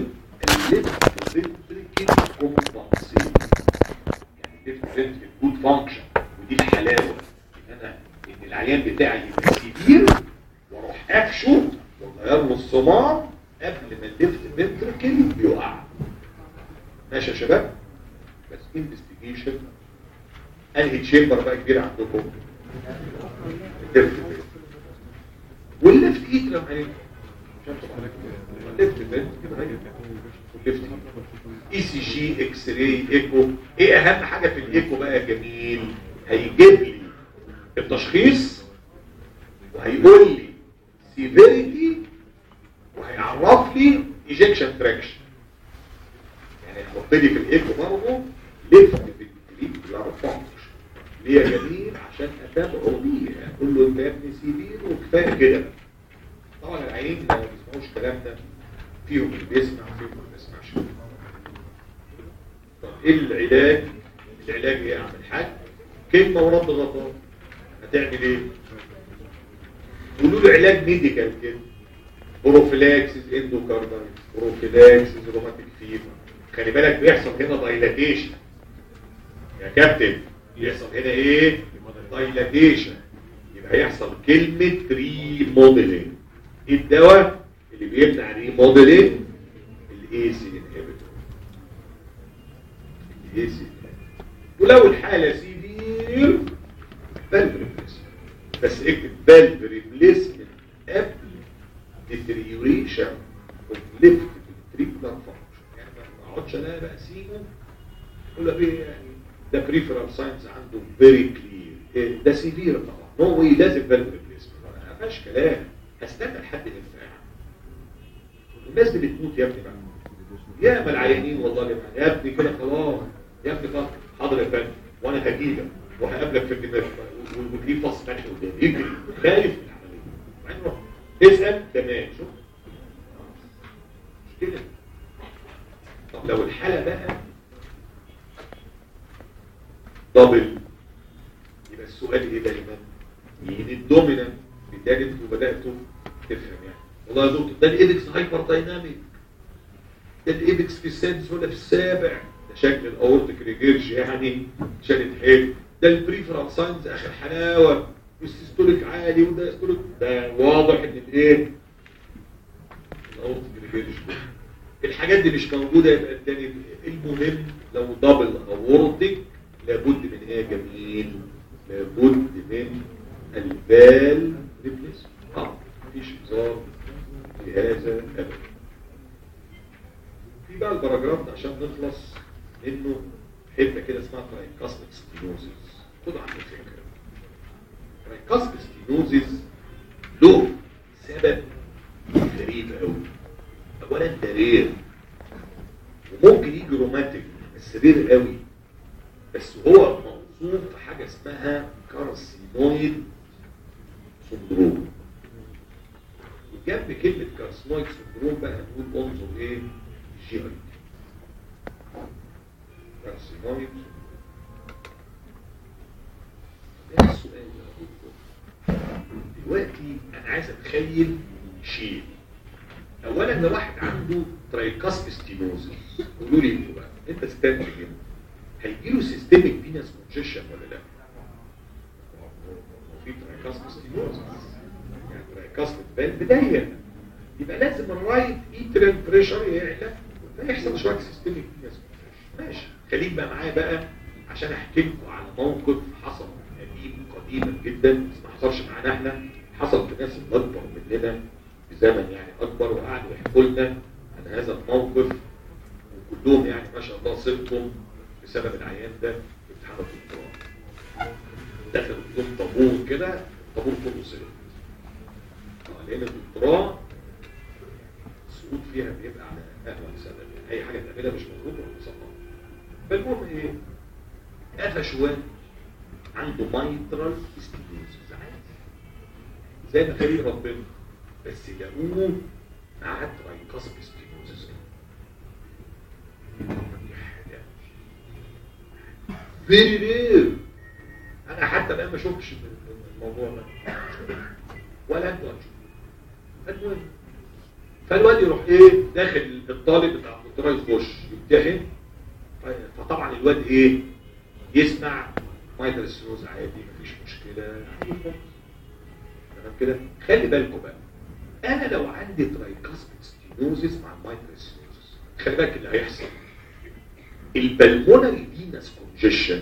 الليفت كومبنسيشن يعني الليفت جود فانكشن ودي الحلاوه ان انا ان العيان بتاعي يبقى سيفير واروح قفشه واغير له الصمام قبل ما الليفت فنتركل يقع ماشي يا شباب بس انفستيجيشن انهي تشامبر بقى كبير عندكم الليفت والليفت ايترم عليكم الليفت الليفت اي سي جي اكس راي ايكو ايه اهم حاجه في الايكو بقى يا جميل هيجيب لي التشخيص وهيقول لي سيفيريتي وهيعرف لي ايجكشن فراكشن يعني هيحط لي في الايكو برضه ليفت بالكليك بيعرف فانكشن ليه يا جميل عشان اتابعه بيه اقول له انت يا ابني سيفير وكفايه كده طبعا العينين ما بيسمعوش كلامنا فيهم اللي بيسمع فيهم اللي ما بيسمعش طب ايه العلاج العلاج ايه يا عم الحاج كلمه ورد غطاء هتعمل ايه قولوا له علاج ميديكال كده بروفيلاكسيس اندوكاردايتس بروفيلاكسيس روماتيك فيفر خلي بالك بيحصل هنا دايلاتيشن يا كابتن بيحصل هنا ايه دايلاتيشن يبقى هيحصل كلمه ريموديلنج ايه الدواء اللي بيمنع ريموديلنج الاي سي انهبيتور الاي سي ولو الحاله سيفير فالف ريبليسمنت بس اكتب فالف ريبليسمنت قبل deterioration of left ventricular function يعني ما اقعدش انا بقى سيبه اقول له ايه يعني ده بريفرال ساينس عنده فيري كلير ده سيفير طبعا هو ايه لازم فالف ريبليسمنت ما فيهاش كلام هستنى لحد امتى الناس دي بتموت يا ابني بقى يا ما العيانين والله يا جماعه يا ابني كده خلاص يا ابني خلاص حاضر يا فندم وانا هجيلك وهقابلك في الدماغ وتجيب فص ملح قدامي يجري خايف من العمليه مع انه اسال تمام شوف مش كده طب لو الحاله بقى دبل يبقى السؤال ايه دايما مين الدومينانت بالتالي انتوا بداتوا تفهم يعني والله يا دكتور ده الايبكس هايبر دايناميك ده الايبكس في السادس ولا في السابع ده شكل الاورتيك ريجيرج يعني شكل حلو ده البريفرال ساينز اخر حلاوه والسيستوليك عالي وده سيستوليك ده واضح ان الايه الاورتيك ريجيرج الحاجات دي مش موجوده يبقى التاني المهم لو دبل اورتك لابد من ايه يا جميل لابد من البال ريبليس اه مفيش هزار في هذا ابدا في بقى الباراجراف ده عشان نخلص منه حته كده اسمها ترايكاسميك ستينوزيس خد عنه فكره ترايكاسميك ستينوزيس له سبب غريب قوي اولا ده رير وممكن يجي روماتيك بس رير قوي بس هو موصوف في حاجه اسمها كارسينويد سندروم وجنب كلمه كارسينويد سندروم بقى هنقول انظر ايه جي اي كارسينويد ده السؤال يا دكتور دلوقتي انا عايز اتخيل شيء اولا ده واحد عنده ترايكاست ستينوزس قولوا لي انتوا بقى انت استنتج هنا هيجي له سيستميك فينس كونجيشن ولا لا؟ هو في ترايكاست ستينوزس يعني ترايكاست بال بدايه يبقى لازم الرايت ايترال بريشر يعلى فيحصل شويه سيستميك فينس ماشي خليك بقى معايا بقى عشان احكي لكم على موقف حصل قديم قديما جدا بس ما حصلش معانا احنا حصل في ناس اكبر مننا بزمن يعني اكبر وقعدوا يحكوا لنا عن هذا الموقف وكلهم يعني ما شاء الله صدقوا بسبب العيان ده في امتحان الدكتوراه دخلوا يوم طابور كده الطابور كله سقط اه لان الدكتوراه السقوط فيها بيبقى على اهون سبب يعني اي حاجه تعملها مش مظبوطه ولا مسقطه فالمهم ايه قفش واد عنده مايترال ستينوزس عادي زي ما خليل ربنا بس لقوه معاه ترايكاسب ستينوزس فيري رير انا حتى بقى ما شفتش الموضوع ده ولا انتوا هتشوفوا المهم فالواد يروح ايه داخل الطالب بتاع الدكتوراه يخش يمتحن فطبعا الواد ايه يسمع مايتر ستينوز عادي مفيش مشكله عادي خالص تمام كده خلي بالكم بقى انا لو عندي ترايكاسبيك ستينوزيس مع المايتر ستينوزيس خلي بالك اللي هيحصل البلمونري فينس كونجيشن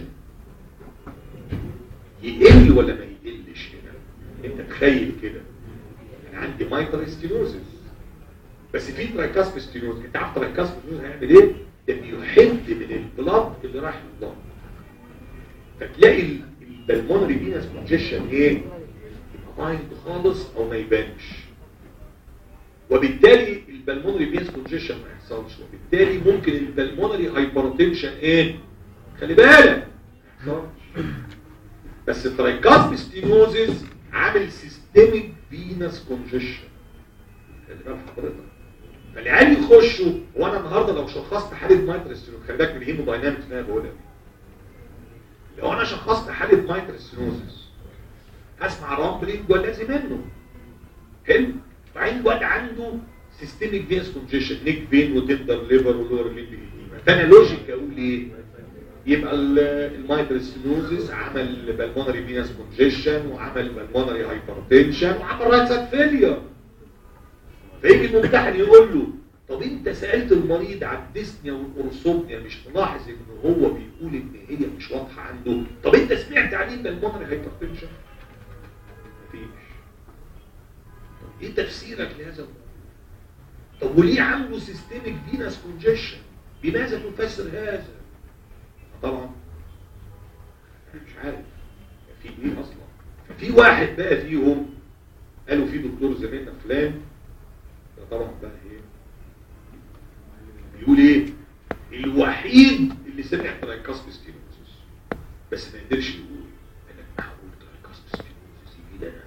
يقل ولا ما يقلش هنا انت تخيل كده انا عندي مايتر ستينوزيس بس في ترايكاسبيك ستينوزيس انت عارف ترايكاسبيك ستينوزيس هيعمل ايه ده بيحد من البلاد اللي رايح للضغط فتلاقي البلمونري فينس كونجيشن ايه يبقى مايلد خالص او ما يبانش وبالتالي البلمونري فينس كونجيشن ما يحصلش وبالتالي ممكن البلمونري هايبرتنشن ايه خلي بالك ما يحصلش. بس الترايكاسب ستينوزيس عامل سيستميك فينس كونجيشن خلي بالك حضرتك فالعيال يخشوا وانا النهارده لو شخصت حاله مايترستينوز خلي بالك من الهيموداينامكس اللي انا بقولها دي. لو انا شخصت حاله مايترستينوزيس هسمع رامبلينج والذي منه حلو وبعدين الواد عنده سيستميك فينس كونجيشن نيك فين وتندر ليفر ولور ليمب ايديما فانا لوجيك اقول ايه يبقى المايترستينوزيس عمل بالمونري فينس كونجيشن وعمل بالمونري هايبرتنشن وعمل رايت سايد فيلير فيجي الممتحن يقول له طب انت سالت المريض على الديسنيا والارثوبنيا مش ملاحظ ان هو بيقول ان هي مش واضحه عنده طب انت سمعت عليه بالمونري هايبرتنشن مفيش طب ايه تفسيرك لهذا الموضوع طب وليه عنده سيستميك فينس كونجيشن بماذا تفسر هذا طبعا مش عارف في ايه اصلا ففي واحد بقى فيهم قالوا في دكتور زميلنا فلان ده طبعا بقى ايه بيقول ايه الوحيد اللي سمع ترايكاسب ستينوزس بس ما قدرش يقول انك معقول ترايكاسب ستينوزس يجي ده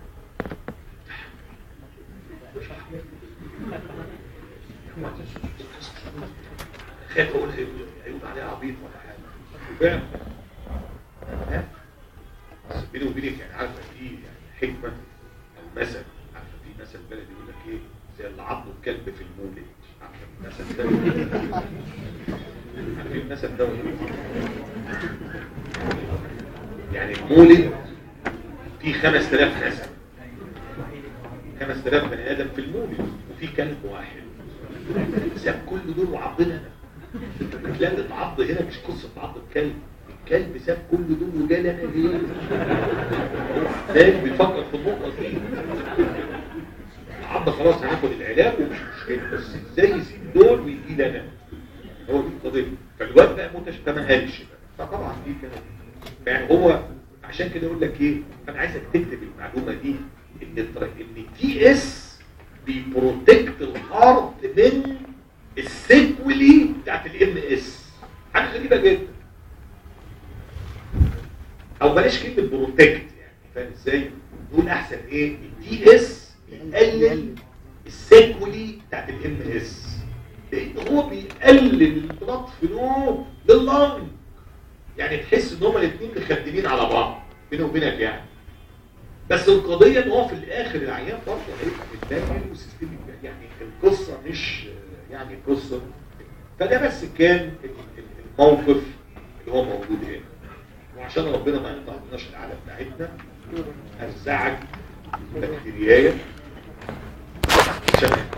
خايف اقول هيقول عليه عبيط ولا حاجه فعلا ها بس بيني وبينك يعني عارفه في يعني حكمه او مثل عارفه في مثل بلدي يقول لك ايه زي اللي عضه الكلب في المولد عارفه المثل ده عارفين المثل ده ولا إيه؟ يعني المولد فيه 5000 نسل 5000 بني ادم في المولد وفي كلب واحد ساب كل دول وعضنا انا لا اللي اتعض هنا مش قصه عض الكلب الكلب ساب كل دول وجالي انا ليه فاهم بيفكر في النقطه دي العض خلاص هناخد العلاج ومش مشكله بس ازاي يسيب دول ويجي لي انا هو دي القضيه فالواد بقى متشابه ما قالش بقى فطبعا دي كانت يعني هو عشان كده يقول لك ايه انا عايزك تكتب المعلومه دي ان التر- ان تي اس بيبروتكت الهارت من السيكولي بتاعت الام اس حاجه غريبه جدا او بلاش كلمه بروتكت يعني فاهم ازاي نقول احسن ايه التي اس بيقلل السيكولي بتاعت الام اس لان هو بيقلل البلاد فلو لللنج يعني تحس ان هما الاثنين مخدمين على بعض بيني وبينك يعني بس القضيه ان هو في الاخر العيان برضه هيبقى متدمر وسيستميك يعني القصه مش يعني قصه فده بس كان ال- ال- الموقف اللي هو موجود هنا وعشان ربنا ما يقطعناش العاده بتاعتنا هرزعك بكتيريايه عشان